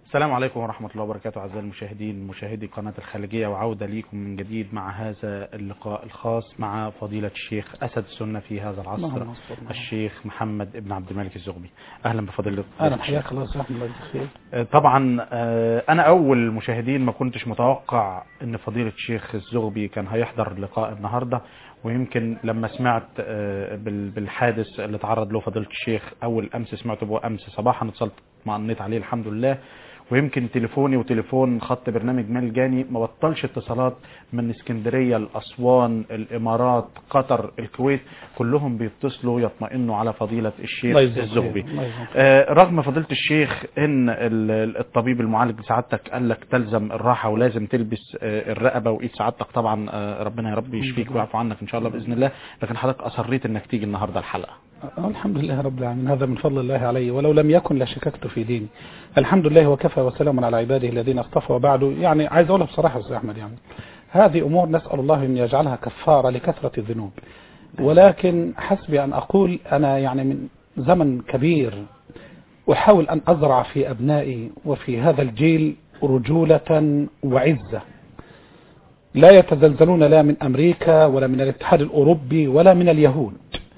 السلام عليكم ورحمة الله وبركاته أعزائي المشاهدين مشاهدي قناة الخليجية وعودة ليكم من جديد مع هذا اللقاء الخاص مع فضيلة الشيخ أسد السنة في هذا العصر اللهم صل على الشيخ محمد ابن عبد الملك الزغبي أهلا بفضيلة اهلا حياك الله يسلمك الله يجزيك خير آه، طبعا آه، أنا أول مشاهدين ما كنتش متوقع أن فضيلة الشيخ الزغبي كان هيحضر اللقاء النهاردة ويمكن لما سمعت آه، بال- بالحادث اللي تعرض له فضيلة الشيخ أول أمس سمعته بو أمس صباحا اتصلت اطمأنيت عليه الحمد لله ويمكن تليفوني وتليفون خط برنامج مال جاني ما بطلش اتصالات من اسكندرية الأسوان الإمارات قطر الكويت كلهم بيتصلوا يطمئنوا على فضيلة الشيخ الله يجزيك الزغبي خير. الله يجزيك خير. آه، رغم فضيلة الشيخ ان ال- الطبيب المعالج سعادتك قال لك تلزم الراحة ولازم تلبس آه، الرقبة وايد سعادتك طبعا آه، ربنا يا رب يشفيك ويعفو عنك ان شاء الله باذن الله لكن حضرتك اصريت انك تيجي النهارده الحلقة آه، الحمد لله رب العالمين هذا من فضل الله علي ولو لم يكن لشككت في ديني الحمد لله وكفى وسلام على عباده الذين اصطفى وبعد يعني عايز اقولها بصراحه يا استاذ احمد يعني هذه امور نسال الله ان يجعلها كفاره لكثره الذنوب ولكن حسبي ان اقول انا يعني من زمن كبير احاول ان ازرع في ابنائي وفي هذا الجيل رجوله وعزه لا يتزلزلون لا من امريكا ولا من الاتحاد الاوروبي ولا من اليهود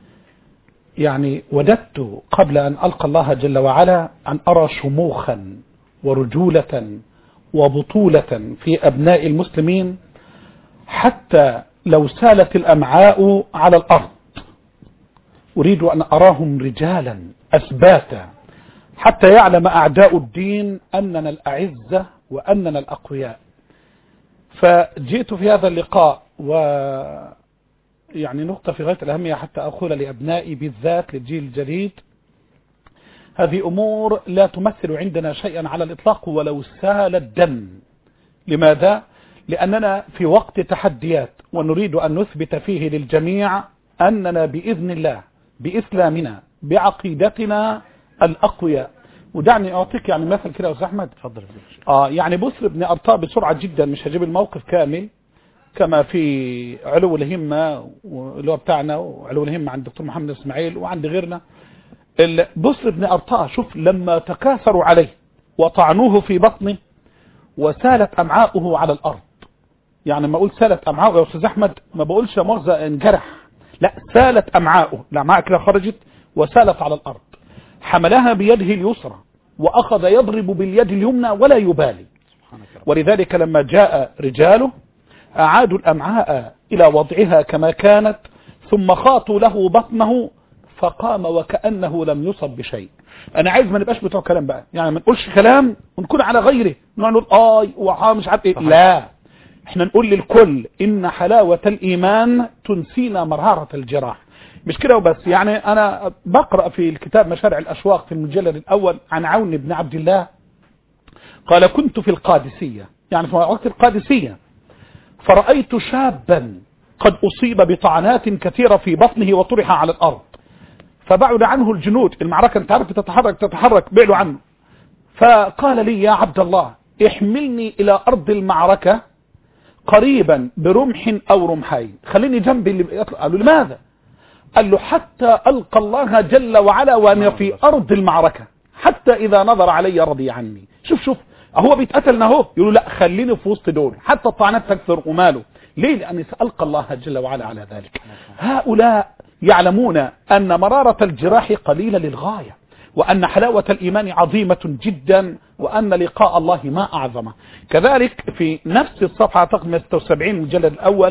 يعني وددت قبل أن ألقى الله جل وعلا أن أرى شموخا ورجولة وبطولة في أبناء المسلمين حتى لو سالت الأمعاء على الأرض أريد أن أراهم رجالا أثباتا حتى يعلم أعداء الدين أننا الأعزة وأننا الأقوياء فجئت في هذا اللقاء و يعني نقطة في غاية الأهمية حتى أقول لأبنائي بالذات للجيل الجديد هذه أمور لا تمثل عندنا شيئا على الإطلاق ولو سال الدم لماذا؟ لأننا في وقت تحديات ونريد أن نثبت فيه للجميع أننا بإذن الله بإسلامنا بعقيدتنا الأقوياء ودعني أعطيك يعني مثل كده يا أستاذ أحمد اتفضل يا فضيلة الشيخ. آه يعني بسر بن أرطاء بسرعة جدا مش هجيب الموقف كامل كما في علو الهمة اللي هو بتاعنا وعلو الهمة عند الدكتور محمد اسماعيل وعند غيرنا ال- بسر بن أرطاء شوف لما تكاثروا عليه وطعنوه في بطنه وسالت أمعاؤه على الأرض يعني ما أقول سالت أمعاؤه يا أستاذ أحمد ما بقولش يا مؤاخذة انجرح لا سالت أمعاؤه الأمعاء كده خرجت وسالت على الأرض حملها بيده اليسرى وأخذ يضرب باليد اليمنى ولا يبالي سبحانك يا رب ولذلك لما جاء رجاله أعادوا الأمعاء إلى وضعها كما كانت ثم خاطوا له بطنه فقام وكأنه لم يصب بشيء أنا عايز ما نبقاش بتوع كلام بقى يعني ما نقولش كلام ونكون على غيره نقعد نقول آي وعا مش عارف إيه صحيح. لا احنا نقول للكل إن حلاوة الإيمان تنسينا مرارة الجراح مش كده وبس يعني أنا بقرأ في الكتاب مشارع الأشواق في المجلد الأول عن عون بن عبد الله قال كنت في القادسية يعني في وقت القادسية فرأيت شابا قد أصيب بطعنات كثيرة في بطنه وطرح على الأرض فبعد عنه الجنود المعركة انت عارف تتحرك تتحرك بعدوا عنه فقال لي يا عبد الله احملني إلى أرض المعركة قريبا برمح أو رمحين خليني جنبي اللي يطلع قالوا لماذا قال له حتى ألقى الله جل وعلا وأنا في أرض المعركة حتى إذا نظر علي رضي عني شوف شوف هو بيتقتل اهو يقولوا لا خليني في وسط دول حتى الطعنات تكثر وماله ليه لأني سألقى الله جل وعلا على ذلك هؤلاء يعلمون أن مرارة الجراح قليلة للغاية وأن حلاوة الإيمان عظيمة جدا وأن لقاء الله ما أعظمه كذلك في نفس الصفحة تقم 76 المجلد الأول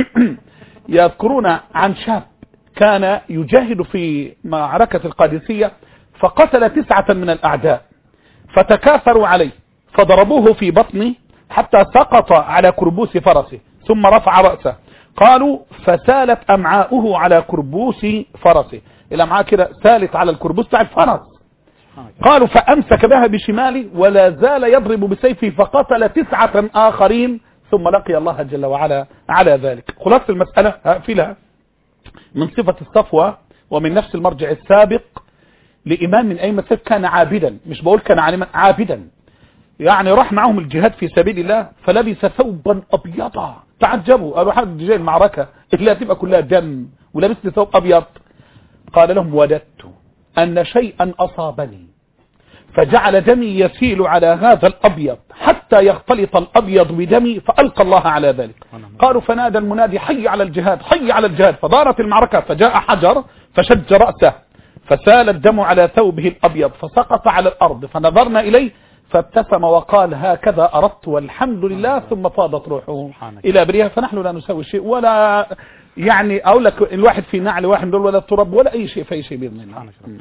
يذكرون عن شاب كان يجاهد في معركة القادسية فقتل تسعة من الأعداء فتكاثروا عليه فضربوه في بطنه حتى سقط على كربوس فرسه ثم رفع رأسه قالوا فسالت أمعاؤه على كربوس فرسه الأمعاء كده سالت على الكربوس بتاع الفرس سبحانك يا رب. قالوا فأمسك بها بشماله ولا زال يضرب بسيفه فقتل تسعة آخرين ثم لقي الله جل وعلا على ذلك خلاصة المسألة هقفلها من صفة الصفوة ومن نفس المرجع السابق لإمام من أئمة السلف كان عابدا مش بقول كان عالما عابدا يعني راح معهم الجهاد في سبيل الله فلبس ثوبا أبيضا تعجبوا قالوا حد جاي المعركة اللي هتبقى كلها دم ولبس لي ثوب أبيض قال لهم وددت أن شيئا أصابني فجعل دمي يسيل على هذا الأبيض حتى يختلط الأبيض بدمي فألقى الله على ذلك قالوا فنادى المنادي حي على الجهاد حي على الجهاد فدارت المعركة فجاء حجر فشج رأسه فسال الدم على ثوبه الأبيض فسقط على الأرض فنظرنا إليه فابتسم وقال هكذا أردت والحمد لله ثم فاضت روحه سبحانك. إلى بريها فنحن لا نسوي شيء ولا يعني أقول لك الواحد في نعل واحد دول ولا تراب ولا أي شيء في أي شيء بإذن الله سبحانك رب.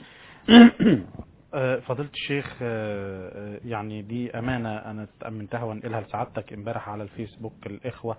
آه، فضيلة الشيخ آه، آه، يعني دي أمانة أنا تأمنتها وانقلها لسعادتك امبارح على الفيسبوك الإخوة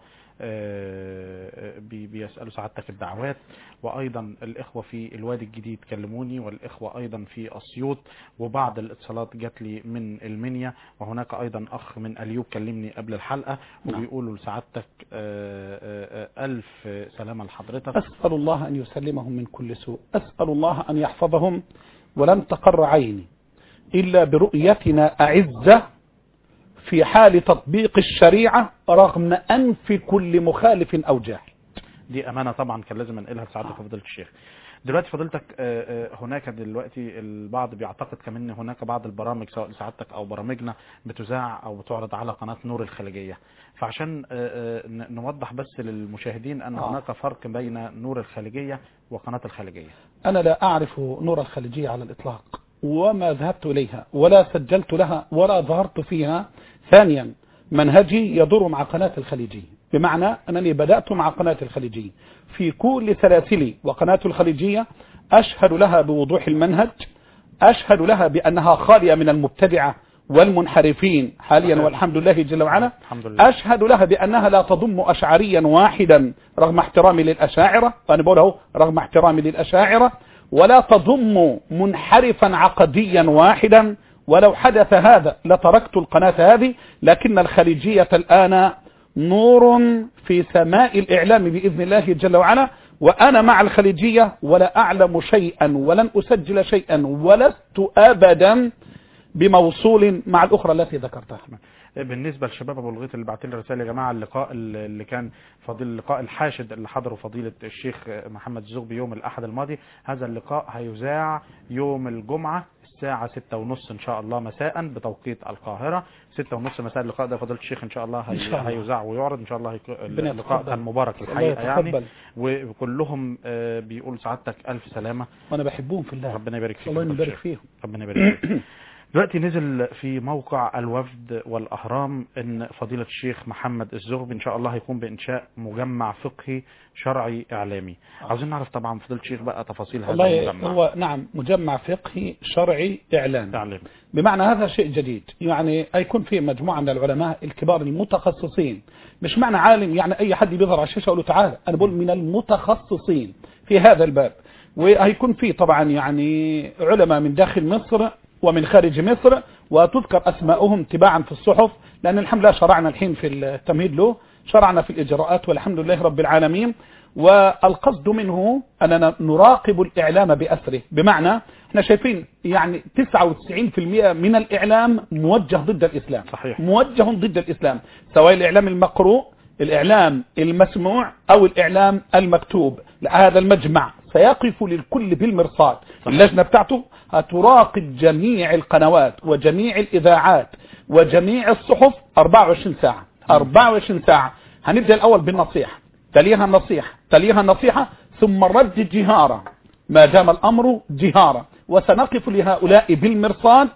آه، آه، بي- بيسألوا سعادتك الدعوات وأيضا الإخوة في الوادي الجديد كلموني والإخوة أيضا في أسيوط وبعض الاتصالات جات لي من المنيا وهناك أيضا أخ من أليوب كلمني قبل الحلقة نعم. وبيقولوا لسعادتك آه، آه، آه، ألف سلامة لحضرتك أسأل الله أن يسلمهم من كل سوء أسأل الله أن يحفظهم ولن تقر عيني إلا برؤيتنا أعزة في حال تطبيق الشريعة رغم أنف كل مخالف أو جاهل دي امانه طبعا كان لازم انقلها لسعادتك فضيله الشيخ دلوقتي فضيلتك آه، آه، هناك دلوقتي البعض بيعتقد كمان ان هناك بعض البرامج سواء لسعادتك او برامجنا بتذاع او بتعرض على قناه نور الخليجيه فعشان آه، آه، ن- نوضح بس للمشاهدين ان آه. هناك فرق بين نور الخليجيه وقناه الخليجيه أنا لا أعرف نور الخليجية على الإطلاق وما ذهبت إليها ولا سجلت لها ولا ظهرت فيها ثانيا منهجي يدور مع قناة الخليجية بمعنى أنني بدأت مع قناة الخليجية في كل سلاسلي وقناة الخليجية أشهد لها بوضوح المنهج أشهد لها بأنها خالية من المبتدعة والمنحرفين حاليا والحمد لله جل وعلا الحمد لله أشهد لها بأنها لا تضم أشعريا واحدا رغم احترامي للأشاعرة وأنا بقول اهو رغم احترامي للأشاعرة ولا تضم منحرفا عقديا واحدا ولو حدث هذا لتركت القناة هذه لكن الخليجية الآن نور في سماء الإعلام بإذن الله جل وعلا وأنا مع الخليجية ولا أعلم شيئا ولن أسجل شيئا ولست أبدا بموصول مع الأخرى التي ذكرتها بالنسبه للشباب ابو الغيط اللي بعت لي رساله يا جماعه اللقاء اللي كان فضيل اللقاء الحاشد اللي حضره فضيله الشيخ محمد الزغبي يوم الاحد الماضي هذا اللقاء هيذاع يوم الجمعه الساعة ستة ونص إن شاء الله مساء بتوقيت القاهرة ستة ونص مساء اللقاء ده فضيلة الشيخ إن شاء الله إن شاء الله. هي- هيذاع ويعرض إن شاء الله هيك- ربنا اللقاء يتقبل. كان مبارك الله الحقيقة يعني يتقبل وكلهم آه، بيقول سعادتك ألف سلامة وأنا بحبهم في الله ربنا يبارك فيك الله فضيلة يبارك الشيخ. فيهم ربنا يبارك فيك دلوقتي نزل في موقع الوفد والأهرام ان فضيلة الشيخ محمد الزغبي ان شاء الله هيكون بإنشاء مجمع فقهي شرعي إعلامي عاوزين نعرف طبعا فضيلة الشيخ بقى تفاصيل هذا والله المجمع هو نعم مجمع فقهي شرعي إعلامي إعلامي بمعنى هذا شيء جديد يعني هيكون في مجموعة من العلماء الكبار المتخصصين مش معنى عالم يعني أي حد بيظهر على الشاشة أقول له تعالى أنا بقول من المتخصصين في هذا الباب وهيكون في طبعا يعني علماء من داخل مصر ومن خارج مصر وتذكر أسماؤهم تباعا في الصحف لأن الحمد لله شرعنا الحين في التمهيد له شرعنا في الإجراءات والحمد لله رب العالمين والقصد منه أننا نراقب الإعلام بأسره بمعنى احنا شايفين يعني 99% من الإعلام موجه ضد الإسلام صحيح. موجه ضد الإسلام سواء الإعلام المقروء الإعلام المسموع أو الإعلام المكتوب لا، هذا المجمع سيقف للكل بالمرصاد اللجنة بتاعته هتراقب جميع القنوات وجميع الإذاعات وجميع الصحف 24 ساعة 24 ساعة هنبدأ الأول بالنصيحة تليها النصيحة تليها النصيحة ثم الرد جهارا ما دام الأمر جهارا وسنقف لهؤلاء بالمرصاد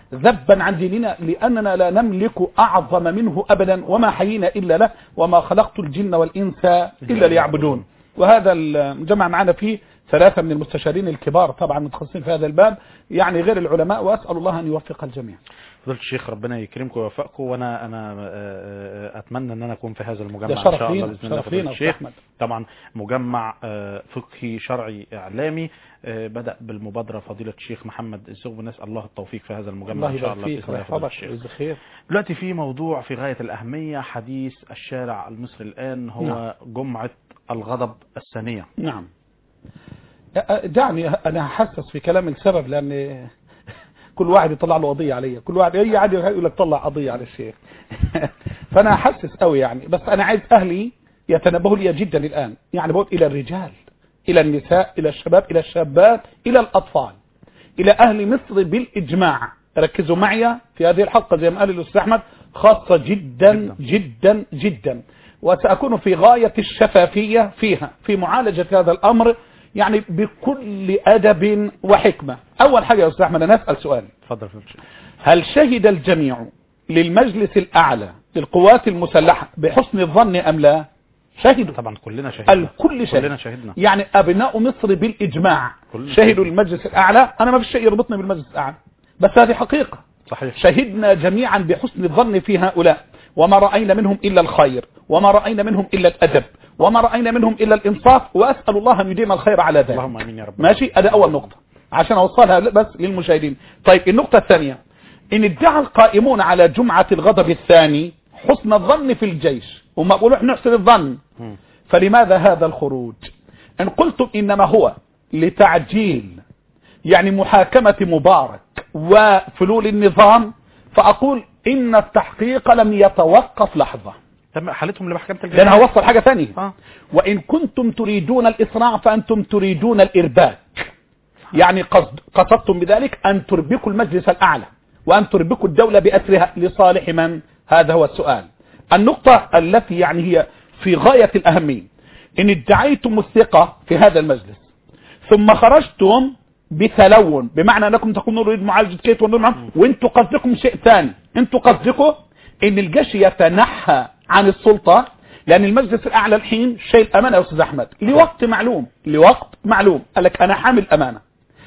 ذبا عن ديننا لأننا لا نملك أعظم منه أبدا وما حيينا إلا له وما خلقت الجن والإنس إلا ليعبدون وهذا الجمع معنا فيه ثلاثة من المستشارين الكبار طبعا متخصصين في هذا الباب يعني غير العلماء وأسأل الله أن يوفق الجميع فضيلة الشيخ ربنا يكرمكم ويوفقكم وانا انا آه، آه، اتمنى ان انا اكون في هذا المجمع ده ان شرف شاء الله لينا باذن الله شرف فضيلة لينا الشيخ أحمد طبعا مجمع آه، فقهي شرعي اعلامي آه، بدا بالمبادره فضيله الشيخ محمد الزغبي نسال الله التوفيق في هذا المجمع الله ان شاء يبارك الله فيك باذن الله فضيله ويحفظك الشيخ ويجزيك خير دلوقتي في موضوع في غايه الاهميه حديث الشارع المصري الان هو نعم. جمعه الغضب الثانيه نعم دعني انا هحسس في كلام السبب لان كل واحد يطلع له قضيه عليا كل واحد اي عادي يقول لك طلع قضيه على الشيخ فانا احسس قوي يعني بس انا عايز اهلي يتنبهوا لي جدا الان يعني بقول الى الرجال الى النساء الى الشباب الى الشابات الى الاطفال الى اهل مصر بالاجماع ركزوا معي في هذه الحلقة زي ما قال الأستاذ أحمد خاصة جدا جدا. جدا جدا وسأكون في غاية الشفافية فيها في معالجة هذا الأمر يعني بكل أدب وحكمة أول حاجة يا أستاذ أحمد أنا أسأل سؤال اتفضل يا فندم. هل شهد الجميع للمجلس الأعلى للقوات المسلحة بحسن الظن أم لا شهدوا طبعا كلنا شهدنا الكل شهد كلنا شهدنا يعني أبناء مصر بالإجماع كلنا شهدوا للمجلس الأعلى أنا ما في شيء يربطني بالمجلس الأعلى بس هذه حقيقة صحيح شهدنا جميعا بحسن الظن في هؤلاء وما رأينا منهم إلا الخير وما رأينا منهم إلا الأدب وما رأينا منهم إلا الإنصاف وأسأل الله أن يديم الخير على ذلك اللهم امين يا رب ماشي هذا أول نقطة عشان أوصلها بس للمشاهدين طيب النقطة الثانية إن ادعى القائمون على جمعة الغضب الثاني حسن الظن في الجيش وما بقولوا احنا نحسن الظن مم. فلماذا هذا الخروج إن قلتم إنما هو لتعجيل يعني محاكمة مبارك وفلول النظام فأقول إن التحقيق لم يتوقف لحظة تم حالتهم لمحكمة لأن الجناية هوصل حاجة ثانية اه وإن كنتم تريدون الإسراع فأنتم تريدون الإرباك يعني قصد قصدتم بذلك أن تربكوا المجلس الأعلى وأن تربكوا الدولة بأسرها لصالح من هذا هو السؤال النقطة التي يعني هي في غاية الأهمية إن ادعيتم الثقة في هذا المجلس ثم خرجتم بتلون بمعنى أنكم تكونوا نريد معالجة كيت ونريد وانتوا قصدكم شيء ثاني انتوا قصدكم ان الجيش يتنحى عن السلطة لأن المجلس الأعلى الحين شيء الأمانة يا أستاذ أحمد لوقت معلوم لوقت معلوم قال لك أنا حامل أمانة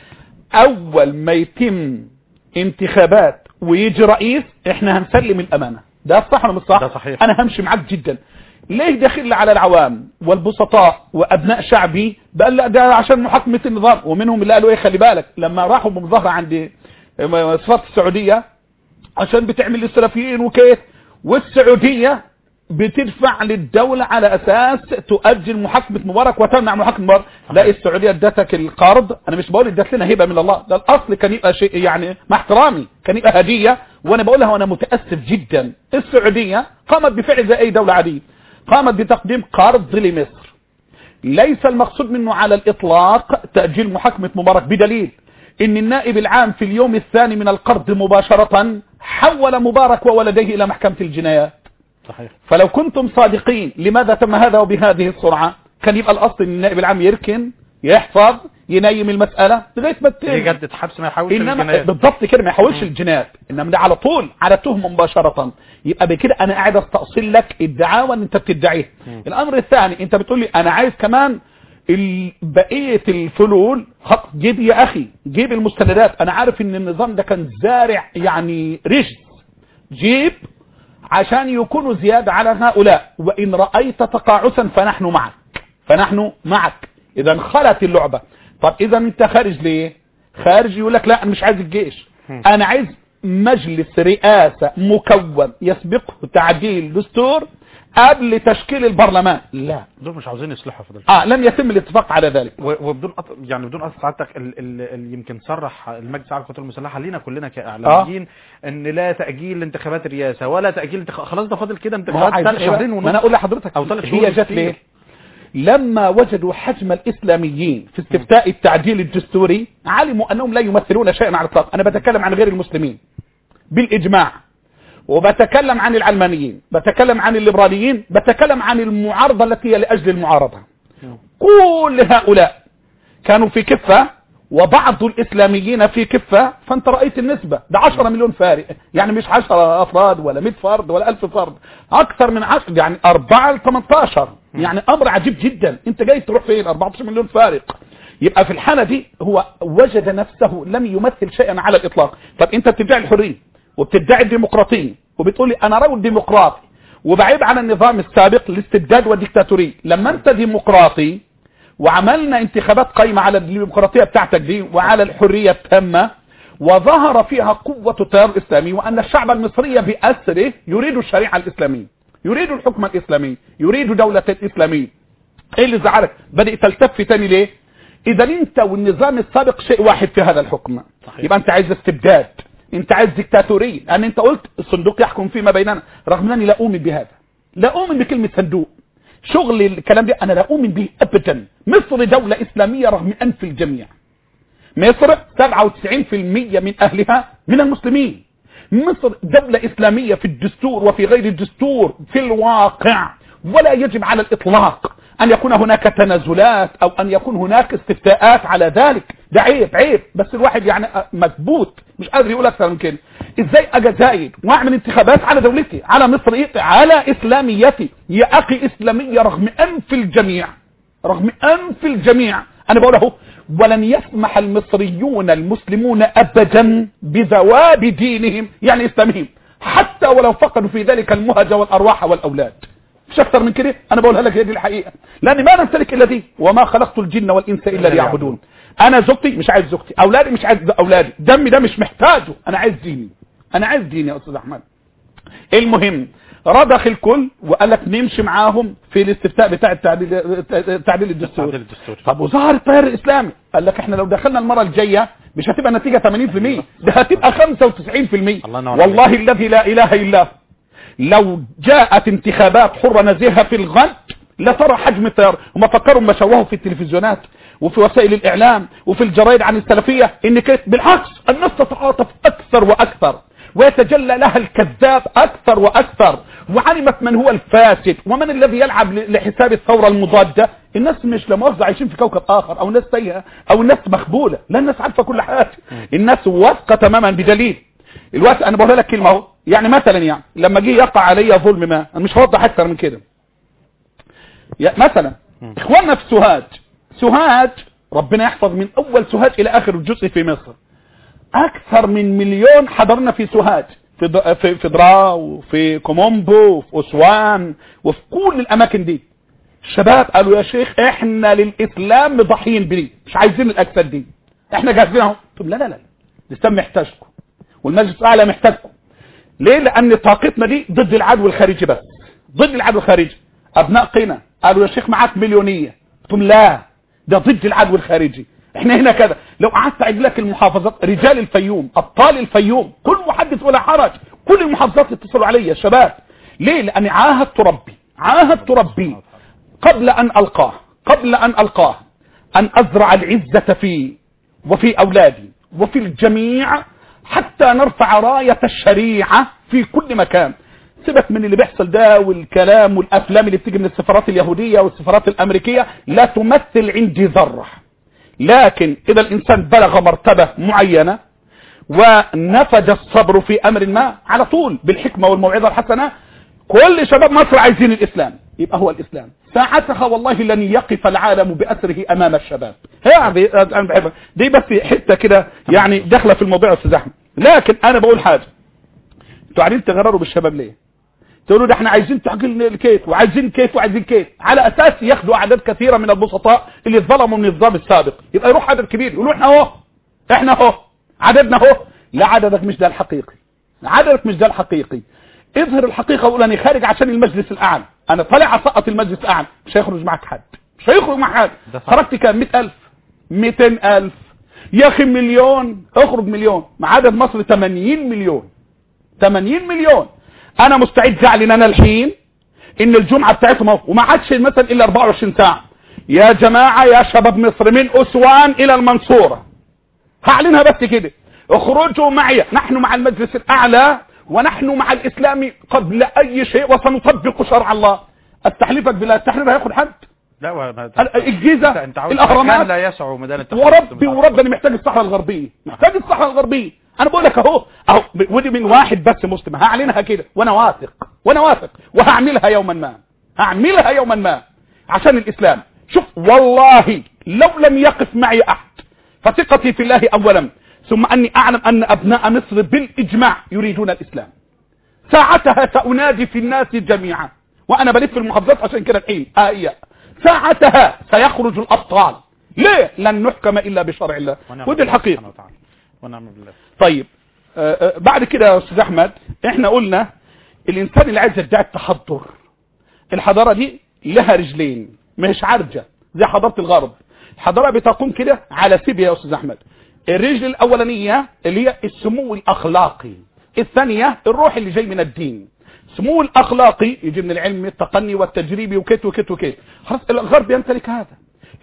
أول ما يتم انتخابات ويجي رئيس احنا هنسلم الأمانة ده صح ولا مش صح؟ ده صحيح. أنا همشي معاك جدا ليه داخل على العوام والبسطاء وأبناء شعبي بقى لا ده عشان محاكمة النظام ومنهم اللي قالوا ايه خلي بالك لما راحوا بمظاهرة عند سفارة السعودية عشان بتعمل للسلفيين وكيف والسعودية بتدفع للدولة على أساس تؤجل محاكمة مبارك وتمنع محاكمة مبارك لا السعودية ادتك القرض أنا مش بقول ادت لنا هبة من الله ده الأصل كان يبقى شيء يعني مع احترامي كان يبقى هدية وأنا بقولها وأنا متأسف جدا السعودية قامت بفعل زي أي دولة عادية قامت بتقديم قرض لمصر ليس المقصود منه على الإطلاق تأجيل محاكمة مبارك بدليل إن النائب العام في اليوم الثاني من القرض مباشرة حول مبارك وولديه إلى محكمة الجنايات صحيح فلو كنتم صادقين لماذا تم هذا وبهذه السرعة كان يبقى الأصل إن النائب العام يركن يحفظ ينيم المسألة لغاية ما تتم يجدد حبس ما يحاولش انما الجنايات بالضبط كده ما يحاولش الجنايات انما ده على طول على تهمه مباشره يبقى بكده انا قاعد استأصل لك الدعاوى اللي انت بتدعيها مم. الامر الثاني انت بتقول لي انا عايز كمان ال- بقيه الفلول خط جيب يا اخي جيب المستندات انا عارف ان النظام ده كان زارع يعني رجل جيب عشان يكونوا زيادة على هؤلاء وإن رأيت تقاعسا فنحن معك فنحن معك إذا خلت اللعبة طب إذا أنت خارج ليه خارج يقول لك لا أنا مش عايز الجيش هم. أنا عايز مجلس رئاسة مكون يسبقه تعديل دستور قبل تشكيل البرلمان لا دول مش عاوزين يصلحوا فضل آه لم يتم الاتفاق على ذلك و- وبدون قط... يعني بدون قصد سعادتك ال... ال... ال... يمكن صرح المجلس العام للقوات المسلحه لينا كلنا كاعلاميين ان لا تاجيل انتخابات الرئاسه ولا تاجيل انتخ... خلاص ده فاضل كده ما هو انتخابات عايزين ثلاث إيه بقى؟ شهرين ما ونص انا اقول لحضرتك أو ثلاث شهور هي جت بالكثير. ليه لما وجدوا حجم الاسلاميين في استفتاء التعديل الدستوري علموا انهم لا يمثلون شيئا على الاطلاق انا بتكلم عن غير المسلمين بالاجماع وبتكلم عن العلمانيين بتكلم عن الليبراليين بتكلم عن المعارضه التي هي لاجل المعارضه كل هؤلاء كانوا في كفة وبعض الإسلاميين في كفة فأنت رأيت النسبة ده 10 مليون فارق يعني مش 10 أفراد ولا 100 فرد ولا 1000 فرد أكثر من 10 يعني 4 ل 18 يعني أمر عجيب جدا أنت جاي تروح فين 14 مليون فارق يبقى في الحالة دي هو وجد نفسه لم يمثل شيئا على الإطلاق طب أنت بتدعي الحرية وبتدعي الديمقراطية وبتقول لي أنا رجل ديمقراطي وبعيد عن النظام السابق الاستبداد والديكتاتورية لما أنت ديمقراطي وعملنا انتخابات قايمة على الديمقراطية بتاعتك دي وعلى الحرية التامة وظهر فيها قوة التيار الإسلامي وأن الشعب المصري بأسره يريد الشريعة الإسلامية يريد الحكم الإسلامي يريد دولة إسلامية ايه اللي زعلك بدأ تلتف تاني ليه اذا انت والنظام السابق شيء واحد في هذا الحكم صحيح. يبقى انت عايز استبداد انت عايز ديكتاتورية لان انت قلت الصندوق يحكم فيما بيننا رغم انني لا اؤمن بهذا لا اؤمن بكلمة صندوق شغل الكلام ده انا لا اؤمن به ابدا مصر دولة اسلامية رغم انف الجميع مصر 97% من اهلها من المسلمين مصر دولة اسلامية في الدستور وفي غير الدستور في الواقع ولا يجب على الاطلاق ان يكون هناك تنازلات او ان يكون هناك استفتاءات على ذلك ده عيب عيب بس الواحد يعني مكبوت مش قادر يقول اكثر من كده ازاي اجي زايد واعمل انتخابات على دولتي على مصريتي على اسلاميتي يا اخي اسلامية رغم انف الجميع رغم انف الجميع انا بقول اهو ولن يسمح المصريون المسلمون ابدا بذواب دينهم يعني اسلامهم حتى ولو فقدوا في ذلك المهج والارواح والاولاد مش اكتر من كده انا بقولها لك هي دي الحقيقه لان ما نمتلك الا دي وما خلقت الجن والانس الا ليعبدون انا زوجتي مش عايز زوجتي اولادي مش عايز اولادي دمي ده مش محتاجه انا عايز ديني انا عايز ديني يا استاذ احمد المهم رضخ الكل وقال لك نمشي معاهم في الاستفتاء بتاع التعديل التعديل الدستوري تعديل الدستوري. طب وظهر التيار الاسلامي قال لك احنا لو دخلنا المره الجايه مش هتبقى نتيجه 80% ده هتبقى 95% الله ينور والله الذي لا اله الا هو لو جاءت انتخابات حرة نزيهة في الغد لترى حجم التيار هم فكروا ما شوهوا في التلفزيونات وفي وسائل الاعلام وفي الجرائد عن السلفية ان كانت بالعكس الناس تتعاطف اكثر واكثر ويتجلى لها الكذاب اكثر واكثر وعلمت من هو الفاسد ومن الذي يلعب ل- لحساب الثورة المضادة الناس مش لمؤاخذة عايشين في كوكب اخر او الناس سيئة او الناس مخبولة لا الناس عارفة كل حاجة الناس واثقة تماما بدليل الوقت انا بقول لك كلمه اهو يعني مثلا يعني لما جه يقع علي ظلم ما انا مش هوضح اكتر من كده يا- مثلا اخواننا في سوهاج سوهاج ربنا يحفظ من اول سوهاج الى اخر جزء في مصر اكثر من مليون حضرنا في سوهاج في د- في في درا وفي كومومبو وفي اسوان وفي كل الاماكن دي الشباب قالوا يا شيخ احنا للاسلام مضحيين بيه مش عايزين الاجساد دي احنا جاهزين اهو طب لا لا لا الاسلام محتاجكم والمجلس الاعلى محتاجكم ليه لان طاقتنا دي ضد العدو الخارجي بس ضد العدو الخارجي ابناء قنا قالوا يا شيخ معاك مليونيه قلت لهم لا ده ضد العدو الخارجي احنا هنا كده لو قعدت اعد لك المحافظات رجال الفيوم ابطال الفيوم كل محدث ولا حرج كل المحافظات اتصلوا علي يا شباب ليه لاني عاهدت ربي عاهدت ربي قبل ان القاه قبل ان القاه ان ازرع العزة في وفي اولادي وفي الجميع حتى نرفع راية الشريعة في كل مكان سيبك من اللي بيحصل ده والكلام والافلام اللي بتيجي من السفارات اليهودية والسفارات الامريكية لا تمثل عندي ذرة لكن اذا الانسان بلغ مرتبة معينة ونفج الصبر في امر ما على طول بالحكمة والموعظة الحسنة كل شباب مصر عايزين الاسلام يبقى هو الاسلام ساعتها والله لن يقف العالم باسره امام الشباب هي انا بحبها دي بس حته كده يعني داخله في الموضوع يا استاذ احمد لكن انا بقول حاجه انتوا قاعدين تغرروا بالشباب ليه تقولوا ده احنا عايزين تحقيق الكيف وعايزين كيف وعايزين كيف على اساس ياخدوا اعداد كثيره من البسطاء اللي اتظلموا من النظام السابق يبقى يروح عدد كبير يقولوا احنا اهو احنا اهو عددنا اهو لا عددك مش ده الحقيقي عددك مش ده الحقيقي اظهر الحقيقه وقول انا خارج عشان المجلس الاعلى انا طالع اسقط المجلس الاعلى مش هيخرج معك حد مش هيخرج معك حد ده صح. خرجت كام 100000 200000 يا اخي مليون اخرج مليون مع عدد مصر 80 مليون 80 مليون انا مستعد اعلن انا الحين ان الجمعه بتاعتهم اهو وما عادش مثلا الا 24 ساعه يا جماعه يا شباب مصر من اسوان الى المنصوره هعلنها بس كده اخرجوا معي نحن مع المجلس الاعلى ونحن مع الاسلام قبل اي شيء وسنطبق شرع الله استحلفك بالله التحرير هياخد حد لا وما الجيزه انت, انت عاوز الاهرامات مكان لا يسع ميدان التحرير وربي وربي انا محتاج الصحراء الغربيه محتاج الصحراء الغربيه انا بقول لك اهو اهو ودي من واحد بس مسلم هعلنها كده وانا واثق وانا واثق وهعملها يوما ما هعملها يوما ما عشان الاسلام شوف والله لو لم يقف معي احد فثقتي في الله اولا ثم اني اعلم ان ابناء مصر بالاجماع يريدون الاسلام ساعتها سأنادي في الناس جميعا وأنا بلف المحافظات عشان كده الحين آية ساعتها سيخرج الأبطال ليه لن نحكم إلا بشرع الله ونعم ودي بالله الحقيقة سبحانه وتعالى. ونعم بالله طيب آه، آه، بعد كده يا أستاذ أحمد إحنا قلنا الإنسان اللي عايز يدعي التحضر الحضارة دي لها رجلين مش عرجة زي حضارة الغرب الحضارة بتقوم كده على سيبيا يا أستاذ أحمد الرجل الأولانية اللي هي السمو الأخلاقي الثانية الروح اللي جاي من الدين السمو الأخلاقي يجي من العلم التقني والتجريبي وكت وكت وكت خلاص الغرب يمتلك هذا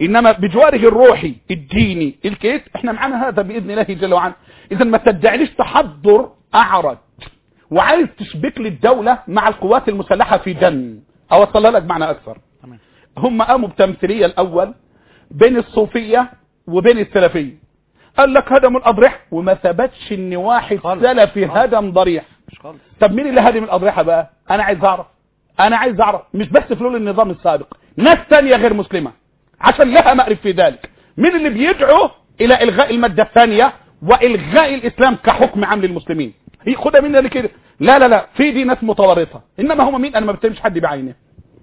انما بجواره الروحي الديني الكيت احنا معانا هذا باذن الله جل وعلا اذا ما تدعيليش تحضر اعرج وعايز تشبك لي الدولة مع القوات المسلحة في دم اوصلها لك معنى اكثر تمام هم قاموا بتمثيلية الاول بين الصوفية وبين السلفية قال لك هدموا الاضرحة وما ثبتش ان واحد خالص. سلفي خالص. هدم ضريح مش خالص طب مين اللي هدم الاضرحة بقى انا عايز اعرف انا عايز اعرف مش بس فلول النظام السابق ناس تانية غير مسلمة عشان لها مأرب في ذلك مين اللي بيدعو الى الغاء المادة الثانية والغاء الاسلام كحكم عام للمسلمين هي خدها مني كده لا لا لا في دي ناس متورطة انما هم مين انا ما بتهمش حد بعينه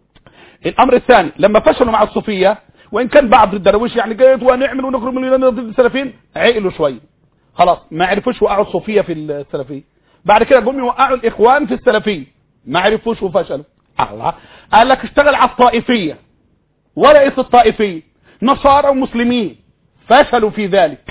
الامر الثاني لما فشلوا مع الصوفية وان كان بعض الدرويش يعني جيد ونعمل ونخرج من اليونان ضد السلفيين عقلوا شوية خلاص ما عرفوش وقعوا الصوفية في السلفية بعد كده جم يوقعوا الاخوان في السلفية ما عرفوش وفشلوا الله قال لك اشتغل على الطائفية ورئيس الطائفية نصارى ومسلمين فشلوا في ذلك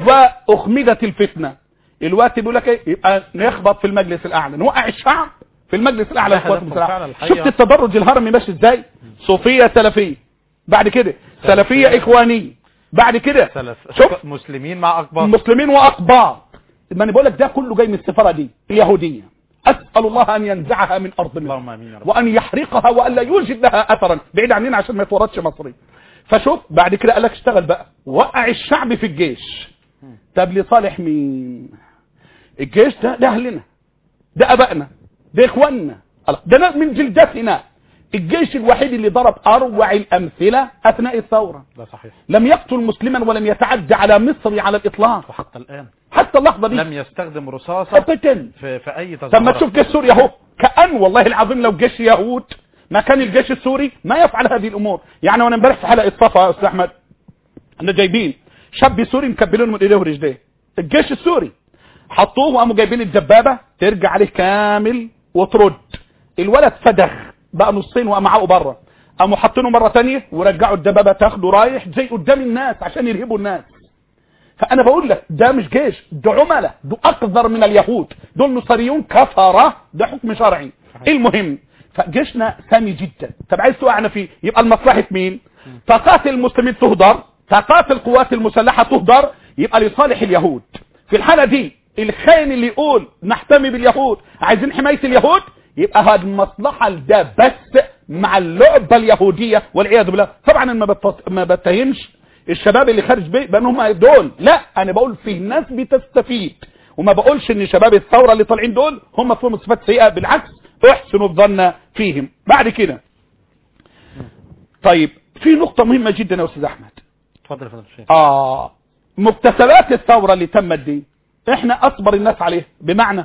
واخمدت الفتنة الوقت بيقول لك ايه يبقى نخبط في المجلس الاعلى نوقع الشعب في المجلس الاعلى ده للقوات هدفهم المسلحة فعلا الحقيقة. شفت التدرج الهرمي ماشي ازاي صوفية سلفية بعد كده سلفية اخوانية بعد كده سلف شوف مسلمين مع اقباط مسلمين واقباط ما انا بقول لك ده كله جاي من السفاره دي اليهوديه اسال الله ان ينزعها من ارض مصر اللهم امين يا رب وان يحرقها وان لا يوجد لها اثرا بعيد عننا عشان ما يتورطش مصري فشوف بعد كده قال لك اشتغل بقى وقع الشعب في الجيش طب لصالح مين الجيش ده ده اهلنا ده ابائنا ده اخواننا الله، ده ناس من جلدتنا الجيش الوحيد اللي ضرب اروع الامثله اثناء الثوره ده صحيح لم يقتل مسلما ولم يتعدى على مصر على الاطلاق وحتى الان حتى اللحظه دي لم يستخدم رصاصة ابدا في, في اي طب ما تظاهرة تشوف جيش سوريا اهو كأن والله العظيم لو جيش يهود ما كان الجيش السوري ما يفعل هذه الامور يعني وانا امبارح في حلقه صفا يا استاذ احمد احنا جايبين شاب سوري مكبلينه من ايديه ورجليه الجيش السوري حطوه وقاموا جايبين الدبابه ترجع عليه كامل وترد الولد فدغ بقى نصين وقام بره قاموا حاطينه مره تانية ورجعوا الدبابه تاخده رايح زي قدام الناس عشان يرهبوا الناس فانا بقول لك ده مش جيش ده عملاء ده اقذر من اليهود دول نصريون كفره ده حكم شرعي المهم فجيشنا سامي جدا طب عايز توقعنا فيه يبقى لمصلحه مين طاقات المسلمين تهدر طاقات القوات المسلحه تهدر يبقى لصالح اليهود في الحاله دي الخاين اللي يقول نحتمي باليهود عايزين حمايه اليهود يبقى هذه المصلحه ده بس مع اللعبه اليهوديه والعياذ بالله طبعا أنا ما بت- ما بتهمش الشباب اللي خارج بيه بان هم دول لا انا بقول في ناس بتستفيد وما بقولش ان شباب الثوره اللي طالعين دول هم فيهم صفات سيئه بالعكس احسنوا الظن فيهم بعد كده طيب في نقطه مهمه جدا يا استاذ احمد اتفضل يا فضيلة الشيخ اه مكتسبات الثوره اللي تمت دي احنا اصبر الناس عليه بمعنى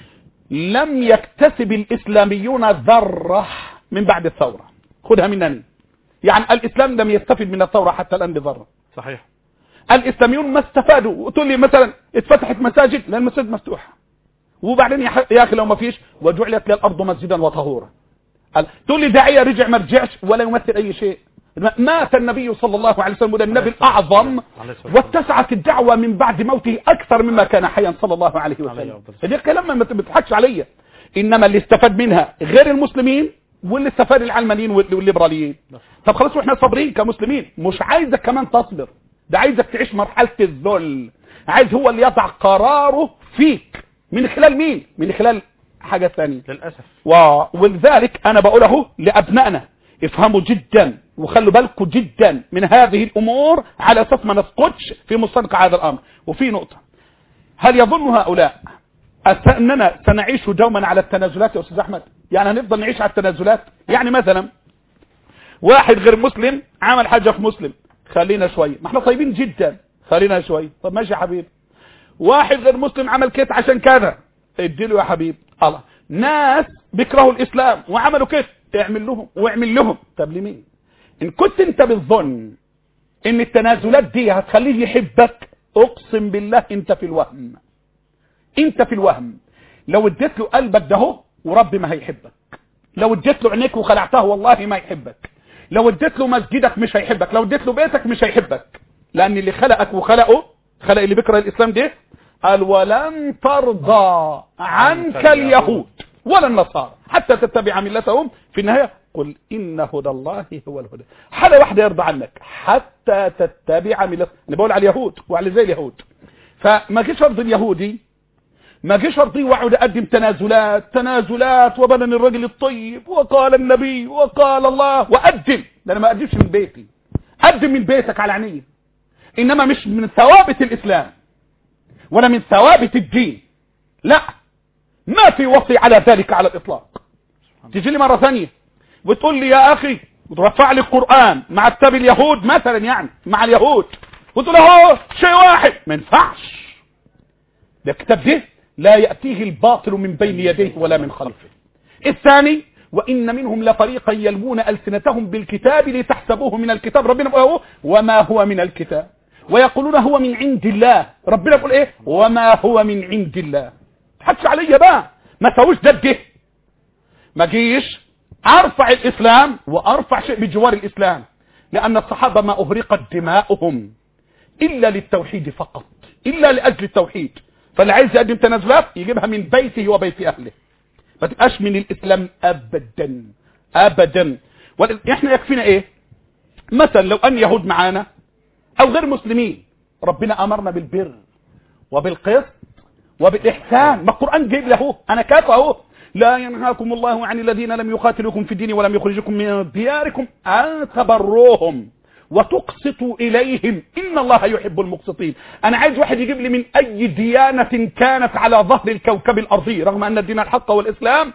لم يكتسب الاسلاميون ذره من بعد الثوره خدها منني يعني الاسلام لم يستفد من الثوره حتى الان بذره صحيح الاسلاميون ما استفادوا وتقول لي مثلا اتفتحت مساجد لا المساجد مفتوحه وبعدين يا ح- يا اخي لو ما فيش وجعلت لي الارض مسجدا وطهورا قال- تقول لي داعيه رجع ما رجعش ولا يمثل اي شيء ما- مات النبي صلى الله عليه وسلم وده النبي الاعظم عليه الصلاة والسلام. واتسعت الدعوه من بعد موته اكثر مما كان حيا صلى الله عليه عليه وسلم أفضل الصلاة دي كلام ما بتضحكش عليا انما اللي استفاد منها غير المسلمين واللي استفاد العلمانيين وال- والليبراليين طب خلاص واحنا صابرين كمسلمين مش عايزك كمان تصبر ده عايزك تعيش مرحله الذل عايز هو اللي يضع قراره فيك من خلال مين من خلال حاجه ثانيه للأسف و- ولذلك انا بقوله لابنائنا افهموا جدا وخلوا بالكم جدا من هذه الامور على اساس ما نسقطش في مستنقع هذا الامر وفي نقطه هل يظن هؤلاء أس- اننا سنعيش دوما على التنازلات يا استاذ احمد يعني هنفضل نعيش على التنازلات يعني مثلا واحد غير مسلم عمل حاجه في مسلم خلينا شويه ما احنا طيبين جدا خلينا شويه طب ماشي يا حبيبي واحد غير مسلم عمل كده عشان كذا اديله يا حبيبي الله ناس بيكرهوا الاسلام وعملوا كده اعمل لهم واعمل لهم طب لمين ان كنت انت بالظن ان التنازلات دي هتخليه يحبك اقسم بالله انت في الوهم انت في الوهم لو اديت له قلبك ده هو ورب ما هيحبك لو اديت له عينيك وخلعتها والله ما يحبك لو اديت له مسجدك مش هيحبك لو اديت له بيتك مش هيحبك لان اللي خلقك وخلقه خلق اللي بيكره الاسلام ده قال ولن ترضى عنك اليهود ولا النصارى حتى تتبع ملتهم في النهاية قل إن هدى الله هو الهدى حاجة واحدة يرضى عنك حتى تتبع ملة أنا بقول على اليهود وعلى زي اليهود فما جيش أرضي اليهودي ما جيش أرضي وأقعد أقدم تنازلات تنازلات وبدن الرجل الطيب وقال النبي وقال الله وأقدم ده أنا ما أقدمش من بيتي قدم من بيتك على عينيه إنما مش من ثوابت الإسلام ولا من ثوابت الدين لا ما في وصي على ذلك على الإطلاق تيجي لي مرة ثانية وتقول لي يا أخي وترفع لي القرآن مع كتاب اليهود مثلا يعني مع اليهود وتقول له شيء واحد ما ينفعش ده الكتاب ده لا يأتيه الباطل من بين يديه ولا من خلفه الثاني وإن منهم لفريقا يلوون ألسنتهم بالكتاب لتحسبوه من الكتاب ربنا بقول وما هو من الكتاب ويقولون هو من عند الله ربنا يقول ايه وما هو من عند الله تحكش عليا بقى ما سويش ده بده ما جيش ارفع الاسلام وارفع شيء بجوار الاسلام لان الصحابة ما اهرقت دماؤهم الا للتوحيد فقط الا لاجل التوحيد فاللي عايز يقدم تنازلات يجيبها من بيته وبيت اهله ما تبقاش من الاسلام ابدا ابدا احنا يكفينا ايه مثلا لو ان يهود معانا او غير مسلمين ربنا امرنا بالبر وبالقسط وبالاحسان ما القران جايب له انا كافه اهو لا ينهاكم الله عن الذين لم يقاتلوكم في الدين ولم يخرجكم من دياركم ان تبروهم وتقسطوا اليهم ان الله يحب المقسطين انا عايز واحد يجيب لي من اي ديانه كانت على ظهر الكوكب الارضي رغم ان الدين الحق والاسلام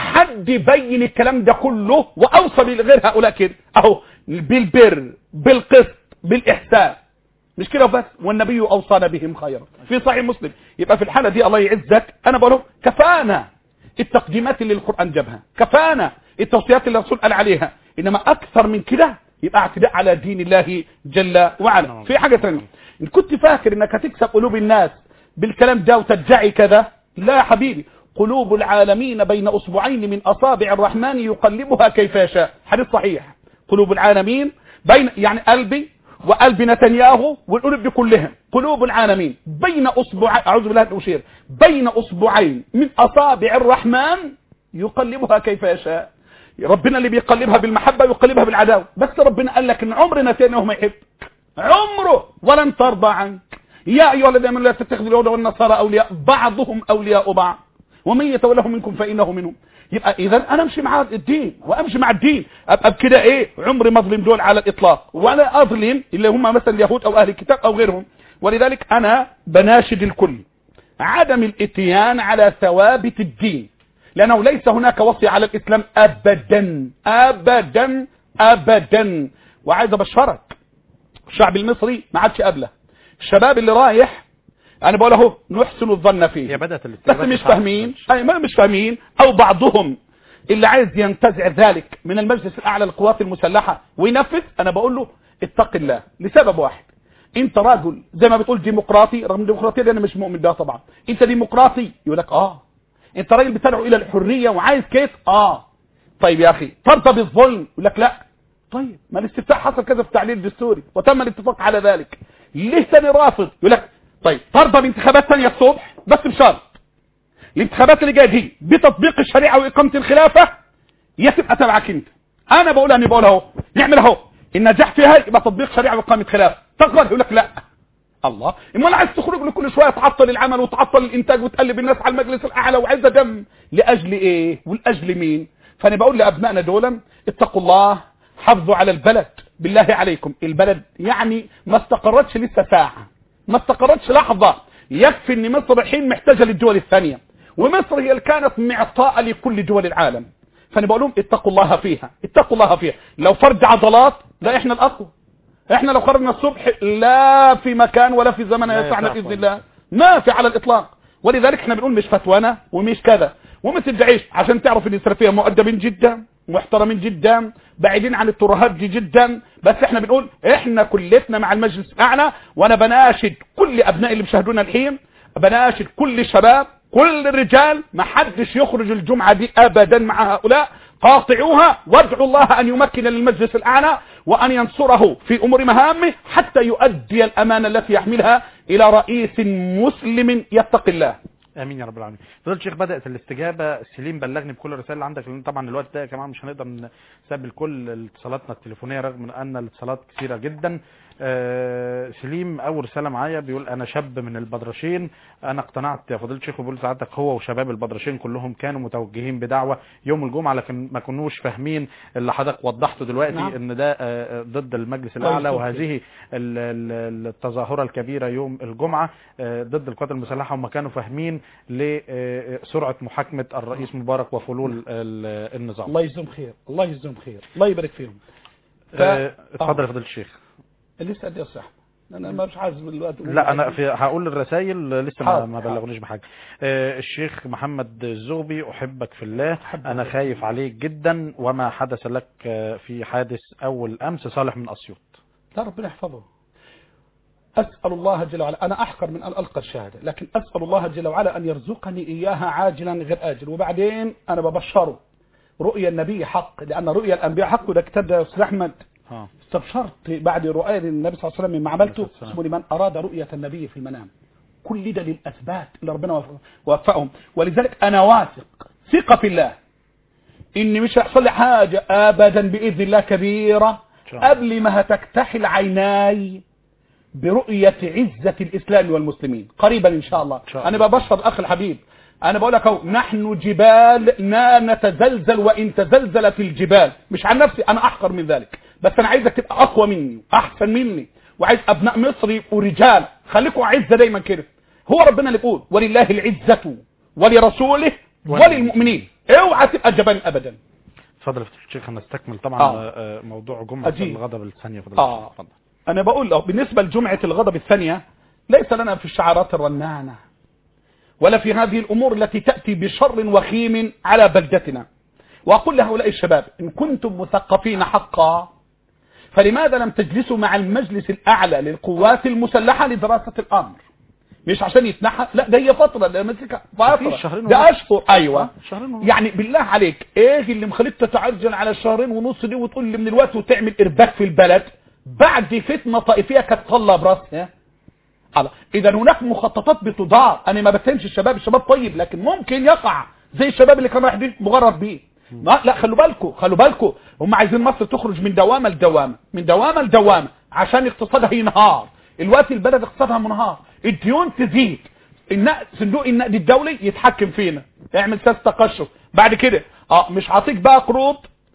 حد يبين الكلام ده كله واوصى لغير هؤلاء كده اهو بالبر بالقسط بالإحسان مش كده بس والنبي أوصانا بهم خيرا في صحيح مسلم يبقى في الحالة دي الله يعزك أنا بقول كفانا التقديمات اللي القرآن جابها كفانا التوصيات اللي الرسول قال عليها إنما أكثر من كده يبقى اعتداء على دين الله جل وعلا في حاجة ثانيه إن كنت فاكر إنك هتكسب قلوب الناس بالكلام ده وتدعي كذا لا يا حبيبي قلوب العالمين بين أصبعين من أصابع الرحمن يقلبها كيف يشاء حديث صحيح قلوب العالمين بين يعني قلبي وقلب نتنياهو والقلوب دي كلهم قلوب العالمين بين اصبع اعوذ بالله من الاشير بين اصبعين من اصابع الرحمن يقلبها كيف يشاء ربنا اللي بيقلبها بالمحبه يقلبها بالعداوه بس ربنا قال لك ان عمر نتنياهو ما يحب عمره ولن ترضى عنك يا ايها الذين امنوا لا تتخذوا اليهود والنصارى اولياء بعضهم اولياء بعض ومن يتولهم منكم فانه منهم يبقى اذا انا امشي مع الدين وامشي مع الدين ابقى بكده ايه عمري ما اظلم دول على الاطلاق ولا اظلم اللي هم مثلا اليهود او اهل الكتاب او غيرهم ولذلك انا بناشد الكل عدم الاتيان على ثوابت الدين لانه ليس هناك وصي على الاسلام ابدا ابدا ابدا وعايز ابشرك الشعب المصري ما عادش قبله الشباب اللي رايح انا بقول اهو نحسن الظن فيه هي بدأت بس مش فاهمين اي ما مش فاهمين او بعضهم اللي عايز ينتزع ذلك من المجلس الاعلى للقوات المسلحة وينفذ انا بقول له اتق الله لسبب واحد انت راجل زي ما بتقول ديمقراطي رغم الديمقراطيه دي انا مش مؤمن بها طبعا انت ديمقراطي يقول لك اه انت راجل بتدعو الى الحريه وعايز كيف اه طيب يا اخي ترضى بالظلم يقول لك لا طيب ما الاستفتاء حصل كذا في التعليل الدستوري وتم الاتفاق على ذلك ليه تاني رافض يقول لك طيب ترضى بانتخابات ثانيه الصبح بس بشرط الانتخابات اللي جايه دي بتطبيق الشريعه واقامه الخلافه يا تبقى تبعك انت انا بقول اني بقول اهو نعمل اهو النجاح فيها يبقى تطبيق شريعه واقامه خلافه تقبل يقول لك لا الله امال عايز تخرج له كل شويه تعطل العمل وتعطل الانتاج وتقلب الناس على المجلس الاعلى وعايز دم لاجل ايه ولاجل مين فانا بقول لابنائنا دولا اتقوا الله حافظوا على البلد بالله عليكم البلد يعني ما استقرتش لسه ساعه ما استقرتش لحظه يكفي ان مصر الحين محتاجه للدول الثانيه ومصر هي اللي كانت معطاء لكل دول العالم فانا بقول لهم اتقوا الله فيها اتقوا الله فيها لو فرد عضلات لا احنا الاقوى احنا لو خرجنا الصبح لا في مكان ولا في زمن لا يسعنا يسعف باذن الله ما في على الاطلاق ولذلك احنا بنقول مش فتوانا ومش كذا وما تدعيش عشان تعرف ان السلفيه مؤدبين جدا محترمين جدا بعيدين عن الترهات دي جدا بس احنا بنقول احنا كلتنا مع المجلس الاعلى وانا بناشد كل ابنائي اللي بيشاهدونا الحين بناشد كل الشباب كل الرجال ما حدش يخرج الجمعة دي ابدا مع هؤلاء قاطعوها وادعوا الله ان يمكن للمجلس الاعلى وان ينصره في امور مهامه حتى يؤدي الامانة التي يحملها الى رئيس مسلم يتقي الله امين يا رب العالمين فضيله الشيخ بدات الاستجابه سليم بلغني بكل الرسائل اللي عندك لان طبعا الوقت ده يا جماعه مش هنقدر نستقبل كل اتصالاتنا التليفونيه رغم ان الاتصالات كثيره جدا آه، سليم اول رساله معايا بيقول انا شاب من البدرشين انا اقتنعت يا فضيله الشيخ وبيقول سعادتك هو وشباب البدرشين كلهم كانوا متوجهين بدعوه يوم الجمعه لكن ما كنوش فاهمين اللي حضرتك وضحته دلوقتي نعم. ان ده آه، آه، ضد المجلس الله الاعلى يستر وهذه ال- ال- التظاهره الكبيره يوم الجمعه آه، ضد القوات المسلحه هم كانوا فاهمين لسرعه محاكمه الرئيس مبارك وفلول ال- النظام الله يجزيهم خير الله يجزيهم خير الله يبارك فيهم ف... آه، اتفضل آه. يا فضيله الشيخ اللي يسأل يا صاحبي انا ما مش عايز دلوقتي لا انا في هقول الرسائل لسه ما, حاضر، ما حاضر. بلغونيش بحاجه آه، الشيخ محمد الزغبي احبك في الله أحبك انا في خايف عليك جدا وما حدث لك آه، في حادث اول امس صالح من اسيوط لا ربنا يحفظه أسأل الله جل وعلا أنا أحقر من أن ألقى الشهادة لكن أسأل الله جل وعلا أن يرزقني إياها عاجلا غير آجل وبعدين أنا ببشره رؤيا النبي حق لأن رؤيا الأنبياء حق وده كتاب ده يا أستاذ أحمد اه استبشرت بعد رؤيا النبي صلى الله عليه وسلم مما عملته عليه السلام. اسمه لمن أراد رؤية النبي في المنام كل ده للأثبات اللي ربنا وفق- وفقهم ولذلك أنا واثق ثقة في الله إن مش هيحصل لي حاجة أبدا بإذن الله كبيرة شاء الله. قبل ما هتكتحل عيناي برؤية عزة الإسلام والمسلمين قريبا إن شاء الله شاء أنا الله. ببشر الأخ الحبيب أنا بقول لك أهو نحن جبال لا نتزلزل وإن تزلزلت الجبال مش عن نفسي أنا أحقر من ذلك بس أنا عايزك تبقى أقوى مني وأحسن مني وعايز أبناء مصر يبقوا رجال خليكم عزة دايما كده هو ربنا اللي بيقول ولله العزة ولرسوله وللمؤمنين اوعى تبقى جبان أبدا اتفضل يا فضيله الشيخ هنستكمل طبعا آه. آه، آه، موضوع جمعه أجيب. الغضب الثانيه فضيله آه. الشيخ اتفضل أنا بقول له بالنسبة لجمعة الغضب الثانية ليس لنا في الشعارات الرنانة ولا في هذه الأمور التي تأتي بشر وخيم على بلدتنا وأقول لهؤلاء الشباب إن كنتم مثقفين حقا فلماذا لم تجلسوا مع المجلس الأعلى للقوات المسلحة لدراسة الأمر مش عشان يتنحى لا ده هي فترة ده مسكة فترة مفيش شهرين ده ونص. أشهر أيوة آه، شهرين ونص. يعني بالله عليك ايه اللي مخليك تتعجل على الشهرين ونص دي وتقول لي من الوقت وتعمل ارباك في البلد بعد فتنة طائفية كانت طلة براسها الله اذا هناك مخططات بتدار انا ما بتهمش الشباب الشباب طيب لكن ممكن يقع زي الشباب اللي كان رايح بيه مغرر بيه ما لا خلوا بالكم خلوا بالكم هم عايزين مصر تخرج من دوامه لدوامه من دوامه لدوامه عشان اقتصادها ينهار الوقت البلد اقتصادها منهار الديون تزيد النقد صندوق النقد الدولي يتحكم فينا يعمل سياسه تقشف بعد كده اه مش هعطيك بقى قروض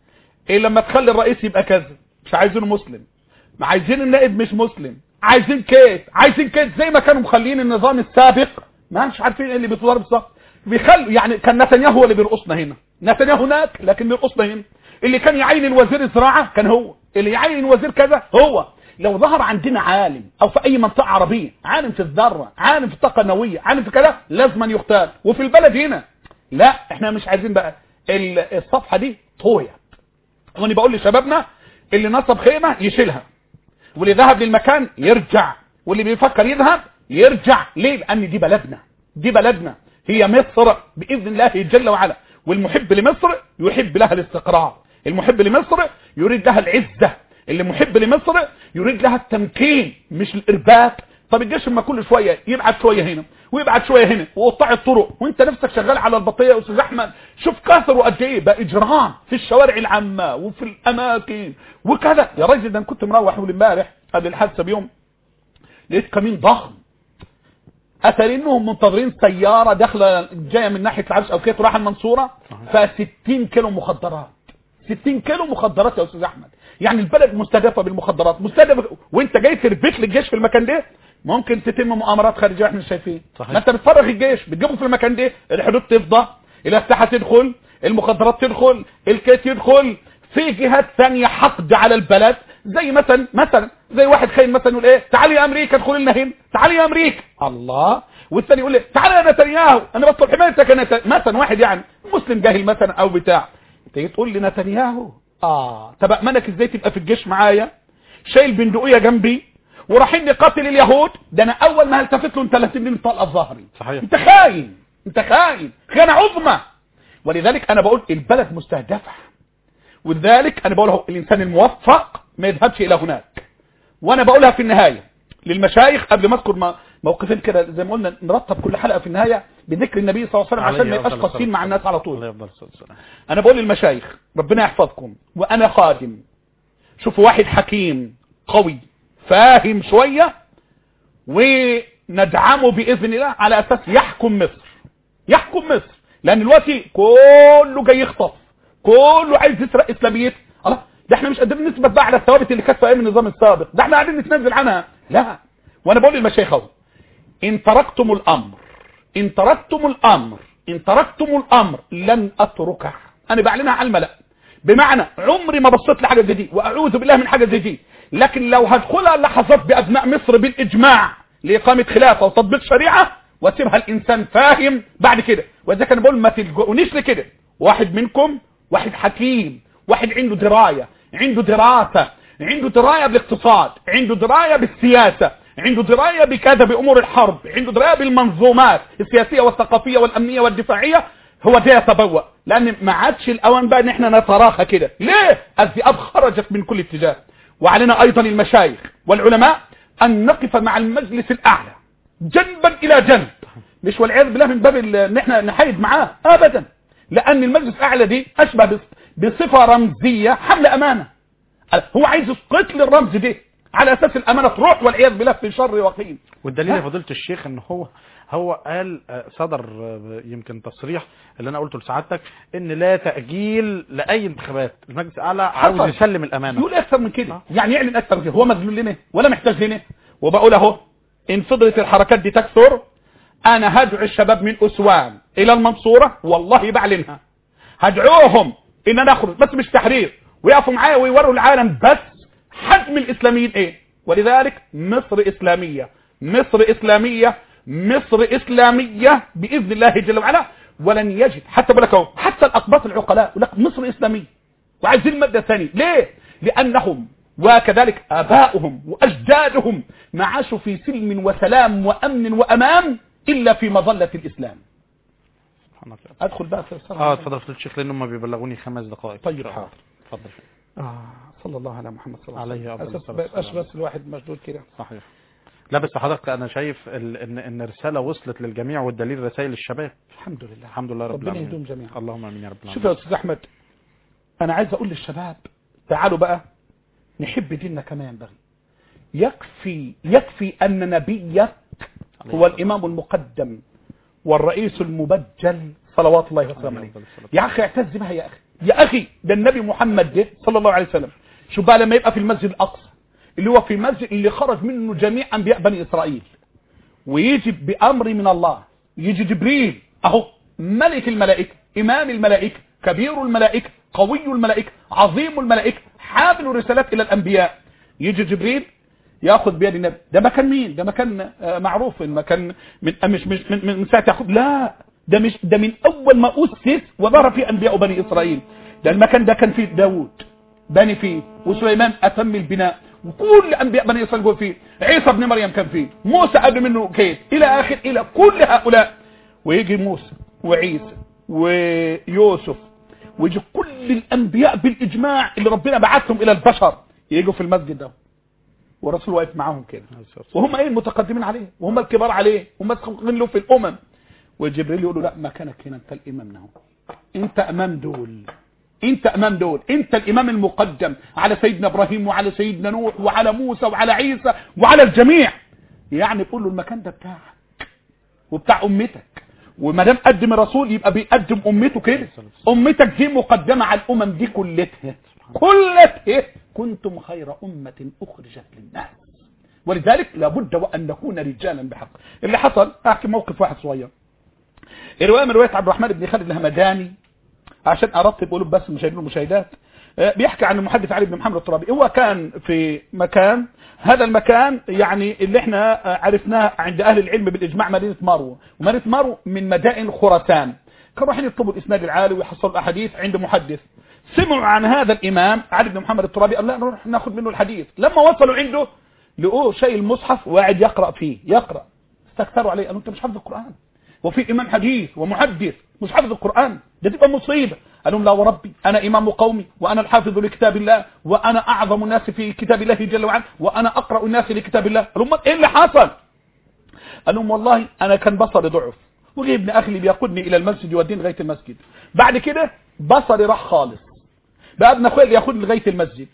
الا لما تخلي الرئيس يبقى كذا مش عايزينه مسلم ما عايزين النائب مش مسلم عايزين كيت عايزين كيت زي ما كانوا مخلين النظام السابق ما مش عارفين ايه اللي بيتضرب بالظبط بيخلوا يعني كان نتنياهو هو اللي بيرقصنا هنا نتنياهو هناك لكن بيرقصنا هنا اللي كان يعين الوزير الزراعه كان هو اللي يعين وزير كذا هو لو ظهر عندنا عالم او في اي منطقه عربيه عالم في الذره عالم في الطاقه النوويه عالم في كذا لازم يختار وفي البلد هنا لا احنا مش عايزين بقى ال- الصفحه دي طويت وانا بقول لشبابنا اللي نصب خيمه يشيلها واللي ذهب للمكان يرجع واللي بيفكر يذهب يرجع ليه لان دي بلدنا دي بلدنا هي مصر باذن الله جل وعلا والمحب لمصر يحب لها الاستقرار المحب لمصر يريد لها العزه اللي محب لمصر يريد لها التمكين مش الارباك طب الجيش لما كل شويه يبعت شويه هنا ويبعت شويه هنا وقطاع الطرق وانت نفسك شغال على البطيه يا استاذ احمد شوف كثروا قد ايه بقى اجرام في الشوارع العامه وفي الاماكن وكذا يا راجل ده انا كنت مروح اول امبارح قبل الحادثه بيوم لقيت كمين ضخم اتاري انهم منتظرين سياره داخله جايه من ناحيه العرش او كده رايحه المنصوره ف 60 كيلو مخدرات 60 كيلو مخدرات يا استاذ احمد يعني البلد مستهدفه بالمخدرات مستهدفه وانت جاي تربك للجيش في المكان ده ممكن تتم مؤامرات خارجيه احنا شايفين صحيح. ما انت بتفرغ الجيش بتجيبه في المكان ده الحدود تفضى الاسلحه تدخل المخدرات تدخل الكيت يدخل في جهات ثانيه حقد على البلد زي مثلا مثلا زي واحد خاين مثلا يقول ايه تعالي يا امريكا ادخل لنا هنا تعالي يا امريكا الله والثاني يقول لي تعالى يا نتنياهو انا بطلب حمايتك يا نت- مثلا واحد يعني مسلم جاهل مثلا او بتاع تيجي تقول لي نتنياهو اه طب امنك ازاي تبقى في الجيش معايا شايل بندقيه جنبي ورايحين نقاتل اليهود ده انا اول ما التفت له انت لا تديني طلقه في ظهري صحيح. انت خاين انت خاين خيانه عظمى ولذلك انا بقول البلد مستهدفه ولذلك انا بقول اهو الانسان الموفق ما يذهبش الى هناك وانا بقولها في النهايه للمشايخ قبل ما اذكر م- موقفين كده زي ما قلنا نرتب كل حلقه في النهايه بذكر النبي صلى الله عليه وسلم عشان ما عليه يبقاش أفضل قاسيين مع الناس على طول الله يفضل الصلاة والسلام. انا بقول للمشايخ ربنا يحفظكم وانا خادم شوفوا واحد حكيم قوي فاهم شوية وندعمه بإذن الله على أساس يحكم مصر يحكم مصر لأن دلوقتي كله جاي يخطف كله عايز يسرق إسلاميته الله ده احنا مش قادرين نثبت بقى على الثوابت اللي كانت في أيام النظام السابق ده احنا قاعدين نتنازل عنها لا وأنا بقول للمشايخ اهو إن تركتم الأمر إن تركتم الأمر إن تركتم الأمر لن أتركه أنا بعلنها على الملأ بمعنى عمري ما بصيت لحاجة زي دي وأعوذ بالله من حاجة زي دي لكن لو هدخلها لحظات بأبناء مصر بالإجماع لإقامة خلافة وتطبيق شريعة واسيبها الإنسان فاهم بعد كده وإذا كان بقول ما تلجؤونيش لكده واحد منكم واحد حكيم واحد عنده دراية عنده دراسة عنده دراية بالاقتصاد عنده دراية بالسياسة عنده دراية بكذا بأمور الحرب عنده دراية بالمنظومات السياسية والثقافية والأمنية والدفاعية هو ده يتبوأ لأن ما عادش الأوان بقى إن إحنا نتراخى كده ليه؟ الذئاب خرجت من كل اتجاه وعلينا أيضا المشايخ والعلماء أن نقف مع المجلس الأعلى جنبا إلى جنب مش والعياذ بالله من باب ال- ان احنا نحايد معاه ابدا لان المجلس الاعلى دي اشبه بص- بصفه رمزيه حمل امانه هو عايز يسقط لي الرمز ده على اساس الامانه تروح والعياذ بالله في شر وقيم والدليل يا فضيله الشيخ ان هو هو قال آه، صدر آه، يمكن تصريح اللي انا قلته لسعادتك ان لا تاجيل لاي انتخابات المجلس الاعلى عاوز حصل. يسلم الامانه يقول اكثر من كده آه. يعني يعلن اكثر من كده هو مذلول لنا ولا محتاج لنا وبقول اهو ان فضلت الحركات دي تكثر انا هدعو الشباب من اسوان الى المنصوره والله بعلنها هدعوهم ان انا اخرج بس مش تحرير ويقفوا معايا ويوروا العالم بس حجم الاسلاميين ايه ولذلك مصر اسلاميه مصر اسلاميه مصر اسلاميه باذن الله جل وعلا ولن يجد حتى بقول لك اهو حتى الاقباط العقلاء يقول لك مصر اسلاميه وعايزين المادة الثانية ليه؟ لأنهم وكذلك آباؤهم وأجدادهم ما عاشوا في سلم وسلام وأمن وأمان إلا في مظلة الإسلام سبحانك يا رب. أدخل بقى في الصلاة اه اتفضل فضيله الشيخ لان هم بيبلغوني خمس دقائق طيب حاضر اتفضل آه صلى الله على محمد صلى الله عليه عليه وسلم أفضل أساس الصلاة بقاش والسلام. بس الواحد مشدود كده صحيح لا بس حضرتك انا شايف ال- ان ان رساله وصلت للجميع والدليل رسائل الشباب الحمد لله الحمد لله رب ربنا العالمين يهديهم جميعا اللهم امين يا رب شوف العالمين يا أستاذ أحمد أنا عايز أقول للشباب تعالوا بقى نحب ديننا كما ينبغي يكفي يكفي أن نبيك هو الإمام المقدم والرئيس المبجل صلوات الله وسلامه عليه يا أخي اعتز بها يا أخي يا أخي ده النبي محمد ده صلى الله عليه وسلم شوف بقى لما يبقى في المسجد الأقصى اللي هو في المسجد اللي خرج منه جميع أنبياء بني إسرائيل ويجي بأمر من الله يجي جبريل أهو ملك الملائكة إمام الملائكة كبير الملائكة قوي الملائكة عظيم الملائكة حامل الرسالات إلى الأنبياء يجي جبريل ياخذ بيد النبي ده مكان مين ده مكان آه، معروف المكان من آه، مش مش من, من, من ساعه ياخذ لا ده مش ده من اول ما اسس وظهر فيه انبياء بني اسرائيل ده المكان ده كان فيه داوود بني فيه وسليمان اتم البناء وكل انبياء بني اسرائيل جوه فيه عيسى ابن مريم كان فيه موسى قبل منه كيف الى اخر الى كل هؤلاء ويجي موسى وعيسى ويوسف ويجي كل الانبياء بالاجماع اللي ربنا بعثهم الى البشر يجوا في المسجد ده والرسول واقف معاهم كده وهم ايه المتقدمين عليه وهم الكبار عليه وهم مسخوقين له في الامم وجبريل يقول له لا مكانك هنا انت الامام نهو انت امام دول انت امام دول انت الامام المقدم على سيدنا ابراهيم وعلى سيدنا نوح وعلى موسى وعلى عيسى وعلى الجميع يعني بيقول له المكان ده بتاعك وبتاع امتك وما دام قدم الرسول يبقى بيقدم امته كده امتك دي مقدمه على الامم دي كلها كلها كنتم خير امه اخرجت للناس ولذلك لابد وان نكون رجالا بحق اللي حصل احكي موقف واحد صغير الروايه من روايه عبد الرحمن بن خالد الهمداني عشان ارتب قلوب بس المشاهدين والمشاهدات آه، بيحكي عن المحدث علي بن محمد الترابي هو كان في مكان هذا المكان يعني اللي احنا آه، عرفناه عند اهل العلم بالاجماع مدينه مارو ومدينه مارو من مدائن خراسان كانوا رايحين يطلبوا الاسناد العالي ويحصلوا الاحاديث عند محدث سمعوا عن هذا الامام علي بن محمد الترابي قال لا نروح ناخذ منه الحديث لما وصلوا عنده لقوه شايل المصحف وقاعد يقرا فيه يقرا استكثروا عليه قالوا انت مش حافظ القران وفي امام حديث ومحدث مش حافظ القران ده تبقى مصيبه قال لهم لا وربي انا امام قومي وانا الحافظ لكتاب الله وانا اعظم الناس في كتاب الله جل وعلا وانا اقرا الناس لكتاب الله قال لهم ايه اللي حصل قال لهم والله انا كان بصري ضعف وجه ابن اخي اللي بيقودني الى المسجد يوديني لغايه المسجد بعد كده بصري راح خالص بقى ابن اخويا اللي ياخدني لغايه المسجد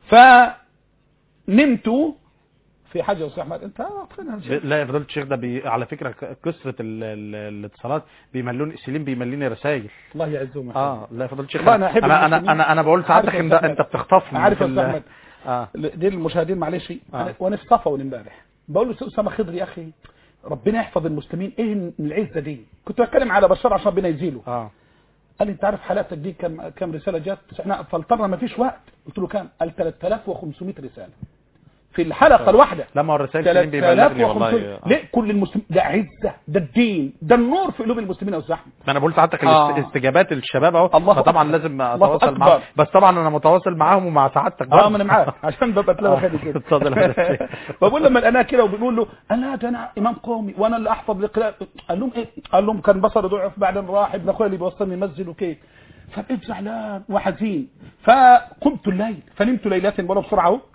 فنمت في حاجه يا استاذ احمد انت فين هالشيء؟ لا يا فضيله الشيخ ده بي... على فكره ك- كثره ال... ال... الاتصالات بيملوني سليم بيمليني رسائل الله يعزهم اه لا يا فضيله الشيخ والله أنا أحب انا انا المسلمين. انا, أنا بقول سعادتك عارف يا ان أستاذ انت أحمد. بتخطفني عارف في يا ال- أستاذ أحمد. اه دي المشاهدين معلش آه. وانا في صفا امبارح بقول له استاذ اسامه خضر يا اخي ربنا يحفظ المسلمين ايه من العزه دي كنت بتكلم على بشار عشان ربنا يزيله اه قال لي انت عارف حالاتك دي كم كم رساله جت احنا فلترنا ما فيش وقت قلت له كام قال 3500 رساله في الحلقه الواحده لما هو الرسائل سليم بيبلغني 3500 والله آه. ليه كل المسلمين ده عزه ده الدين ده النور في قلوب المسلمين يا استاذ احمد ما انا بقول سعادتك آه. الاست- استجابات الشباب اهو الله فطبعا أكبر. لازم الله اتواصل أكبر. معاهم بس طبعا انا متواصل معاهم ومع سعادتك اه برضه. ما انا معاك عشان ببقى تلاقي آه. خدي كده اتفضل يا فندم. بقول لما لقيناه كده وبنقول له انا ده انا امام قومي وانا اللي احفظ القراءه قال لهم ايه قال لهم كان بصري ضعف بعدين راح ابن اخويا اللي بيوصلني المسجد وكيف فبقيت زعلان وحزين فقمت الليل فنمت ليله بقولها بسرعه اهو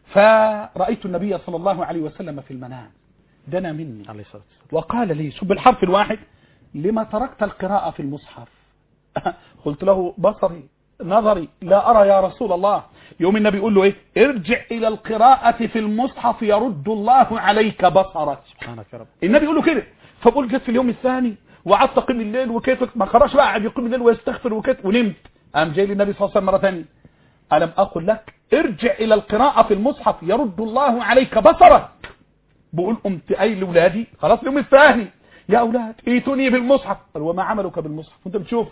فرأيت النبي صلى الله عليه وسلم في المنام دنا مني عليه الصلاه والسلام وقال لي شوف بالحرف الواحد لما تركت القراءة في المصحف قلت له بصري نظري لا أرى يا رسول الله يوم النبي يقول له إيه ارجع إلى القراءة في المصحف يرد الله عليك بصرك سبحانك يا رب النبي يقول له كده فبقول جت في اليوم الثاني وقعدت اقيم الليل وكيف ما قراش بقى قاعد يقيم الليل ويستغفر وكيف ونمت قام جاي لي النبي صلى الله عليه وسلم مره ثانيه الم اقل لك ارجع الى القراءه في المصحف يرد الله عليك بصرك بقول قمت قايل لاولادي خلاص اليوم الثاني يا اولاد ائتوني بالمصحف قال وما عملك بالمصحف وانت بتشوف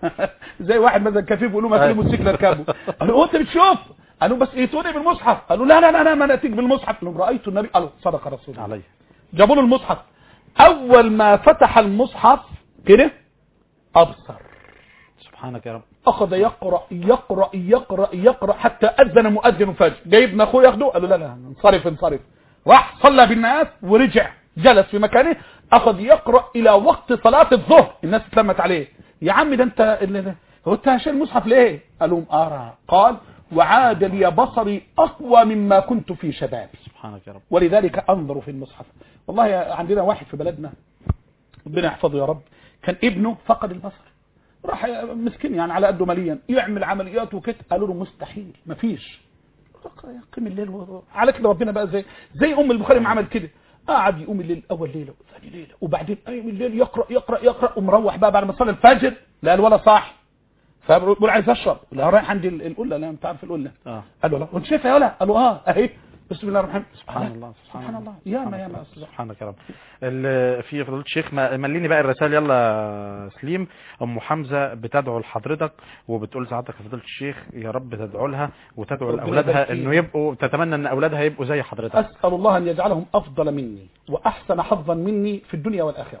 زي واحد مثلا كفيف بيقول له ما في موتوسيكل اركبه قال له انت بتشوف قالوا بس ائتوني بالمصحف قالوا لا لا لا لا ما ناتيك بالمصحف قال لهم رايت النبي قالوا صدق رسول الله عليه جابوا له المصحف اول ما فتح المصحف كده ابصر سبحانك يا رب اخذ يقرا يقرا يقرا يقرا حتى اذن مؤذن فجر جاي ابن اخوه ياخده قال له لا لا انصرف انصرف راح صلى بالناس ورجع جلس في مكانه اخذ يقرا الى وقت صلاه الظهر الناس اتلمت عليه يا عم ده انت اللي هو انت شايل المصحف ليه قال لهم ارى قال وعاد لي بصري اقوى مما كنت في شبابي سبحانك يا رب ولذلك انظر في المصحف والله عندنا واحد في بلدنا ربنا يحفظه يا رب كان ابنه فقد البصر راح مسكين يعني على قده ماليا يعمل عمليات وكده قالوا له مستحيل مفيش يقيم الليل و... على كده ربنا بقى زي زي ام البخاري ما عمل كده قعد يقوم الليل اول ليله وثاني ليله وبعدين قايم الليل يقرا يقرا يقرا ومروح بقى بعد ما صلى الفجر لا الولا صاحي فبقول عايز اشرب لا رايح عندي ال- القله لا انت عارف القله اه قال له لا وانت شايفها يا ولا قال له اه اهي بسم الله الرحمن الرحيم سبحان الله سبحان الله يا ما يا ما أستاذ أحمد. سبحانك يا رب ال- في فضيله الشيخ ما- مليني بقى الرسائل يلا يا سليم ام حمزه بتدعو لحضرتك وبتقول سعادتك يا فضيله الشيخ يا رب تدعو لها وتدعو ربنا لاولادها يبارك فيك. انه يبقوا تتمنى ان اولادها يبقوا زي حضرتك اسال الله ان يجعلهم افضل مني واحسن حظا مني في الدنيا والاخره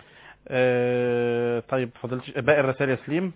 آه، طيب فضيله الش- باقي الرسائل يا سليم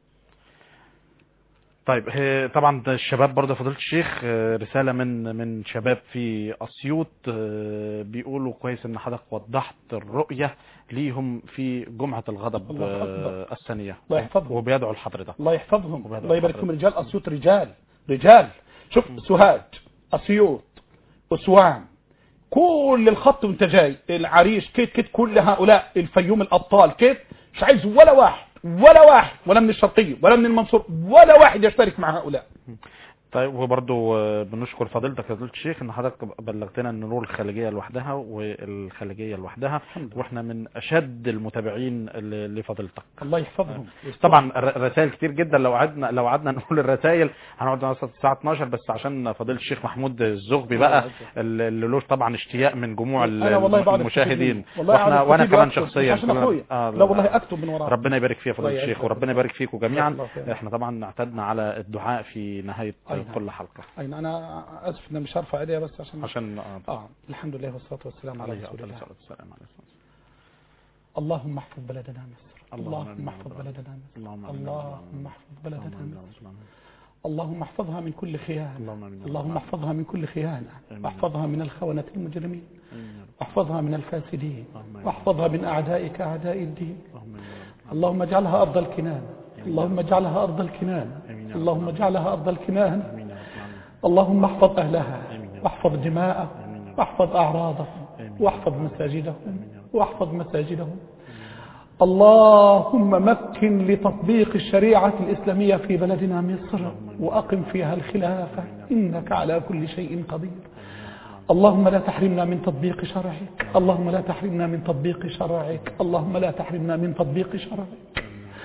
طيب هي- طبعا ده الشباب برضه فضيله الشيخ آه، رساله من من شباب في اسيوط آه، بيقولوا كويس ان حضرتك وضحت الرؤيه ليهم في جمعه الغضب الله آه، أكبر. الثانيه الله يحفظهم. وبيدعوا لحضرتك الله يحفظهم وبهذا الله يبارك الحضرتك. فيهم رجال اسيوط رجال رجال شوف سوهاج اسيوط اسوان كل الخط وانت جاي العريش كيت كيت كل هؤلاء الفيوم الابطال كيت مش عايز ولا واحد ولا واحد ولا من الشرقيه ولا من المنصور ولا واحد يشترك مع هؤلاء طيب وبرضه آه، بنشكر فضيلتك يا فضيله الشيخ ان حضرتك بلغتنا ان نور الخليجيه لوحدها والخليجيه لوحدها الحمد لله. واحنا من اشد المتابعين ل- لفضيلتك الله يحفظهم طبعا الر- رسائل كتير جدا لو قعدنا لو قعدنا نقول الرسائل هنقعد مثلا الساعه 12 بس عشان فضيله الشيخ محمود الزغبي بقى اللي اللي له طبعا اشتياق من جموع ال- انا والله بقعد المشاهدين أكتب والله واحنا قاعد وانا أكتب كمان وأكتب. شخصيا مش عشان كلنا- اخويا آه، لا والله اكتب من وراه ربنا يبارك فيك يا فضيله الله الشيخ يعزك. وربنا يبارك فيكم جميعا الله خير. احنا طبعا اعتدنا على الدعاء في نهايه أي نعم. كل حلقه اي انا اسف ان مش هرفع ايديا بس عشان عشان آه، اه الحمد لله والصلاه والسلام على عليه رسول افضل الله الصلاه والسلام عليه الصلاة والسلام. اللهم احفظ بلدنا مصر اللهم آمين اللهم يا احفظ رب. بلدنا مصر اللهم آمين يا رب. اللهم احفظ بلدنا اللهم آمين يا مصر رب. اللهم احفظها من كل خيانة اللهم آمين يا رب. اللهم احفظها من كل خيانة آمين. واحفظها من الخونة المجرمين آمين يا رب. واحفظها من الفاسدين اللهم آمين. واحفظها من أعدائك أعداء الدين اللهم آمين يا رب. اللهم اجعلها أرض الكنانة اللهم اجعلها أرض الكنانة آمين يا رب. اللهم اجعلها أرض الكنانة آمين يا رب. آمين. اللهم احفظ أهلها آمين يا رب. واحفظ دماءهم آمين يا رب. واحفظ أعراضهم آمين. واحفظ مساجدهم آمين يا رب. واحفظ مساجدهم اللهم مكن لتطبيق الشريعة الإسلامية في بلدنا مصر وأقم فيها الخلافة إنك على كل شيء قدير اللهم لا تحرمنا من تطبيق شرعك اللهم لا تحرمنا من تطبيق شرعك اللهم لا تحرمنا من تطبيق شرعك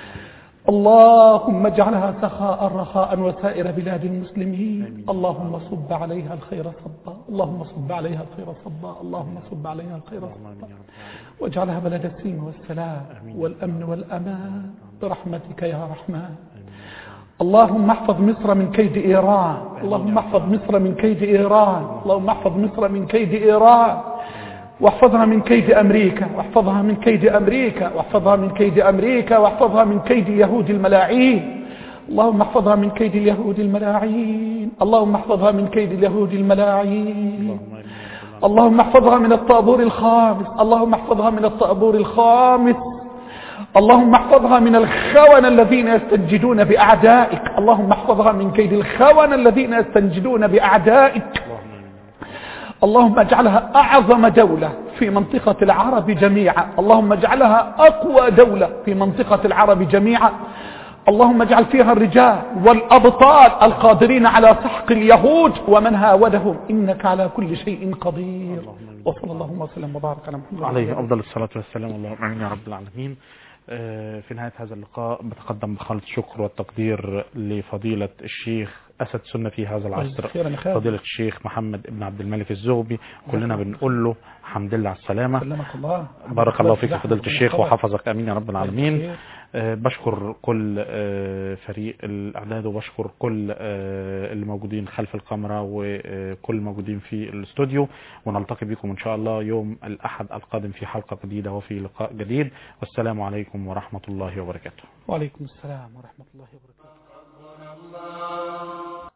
اللهم اجعلها سخاء رخاء وسائر بلاد المسلمين اللهم صب عليها الخير صبا اللهم صب عليها الخير صبا اللهم صب عليها الخير صبا واجعلها بلد السلم والسلام والأمن والأمان برحمتك يا رحمن اللهم احفظ مصر من كيد إيران اللهم احفظ مصر من كيد إيران اللهم احفظ مصر من كيد إيران واحفظها من كيد أمريكا واحفظها من كيد أمريكا واحفظها من كيد أمريكا واحفظها من كيد يهود الملاعين اللهم احفظها من كيد اليهود الملاعين اللهم احفظها من كيد اليهود الملاعين اللهم احفظها من الطابور الخامس اللهم احفظها من الطابور الخامس اللهم احفظها من الخون الذين يستنجدون بأعدائك اللهم احفظها من كيد الخون الذين يستنجدون بأعدائك اللهم اجعلها أعظم دولة في منطقة العرب جميعا اللهم اجعلها أقوى دولة في منطقة العرب جميعا اللهم اجعل فيها الرجال والأبطال القادرين على سحق اليهود ومن هاودهم إنك على كل شيء قدير وصلى اللهم وسلم وبارك على محمد عليه أفضل الصلاة والسلام اللهم آمين يا رب العالمين آه، في نهاية هذا اللقاء بتقدم بخالص الشكر والتقدير لفضيلة الشيخ أسد سنة في هذا العصر خيرا يا خالد. فضيلة الشيخ محمد بن عبد الملك الزغبي كلنا بنقول له الحمد لله على السلامة سلمك الله بارك الله فيك يا فضيلة الشيخ خبر. وحفظك امين يا رب العالمين خير. آه، بشكر كل آه، فريق الاعداد وبشكر كل آه، اللي موجودين خلف الكاميرا وكل الموجودين في الاستوديو ونلتقي بكم ان شاء الله يوم الاحد القادم في حلقة جديدة وفي لقاء جديد والسلام عليكم ورحمة الله وبركاته وعليكم السلام ورحمة الله وبركاته الله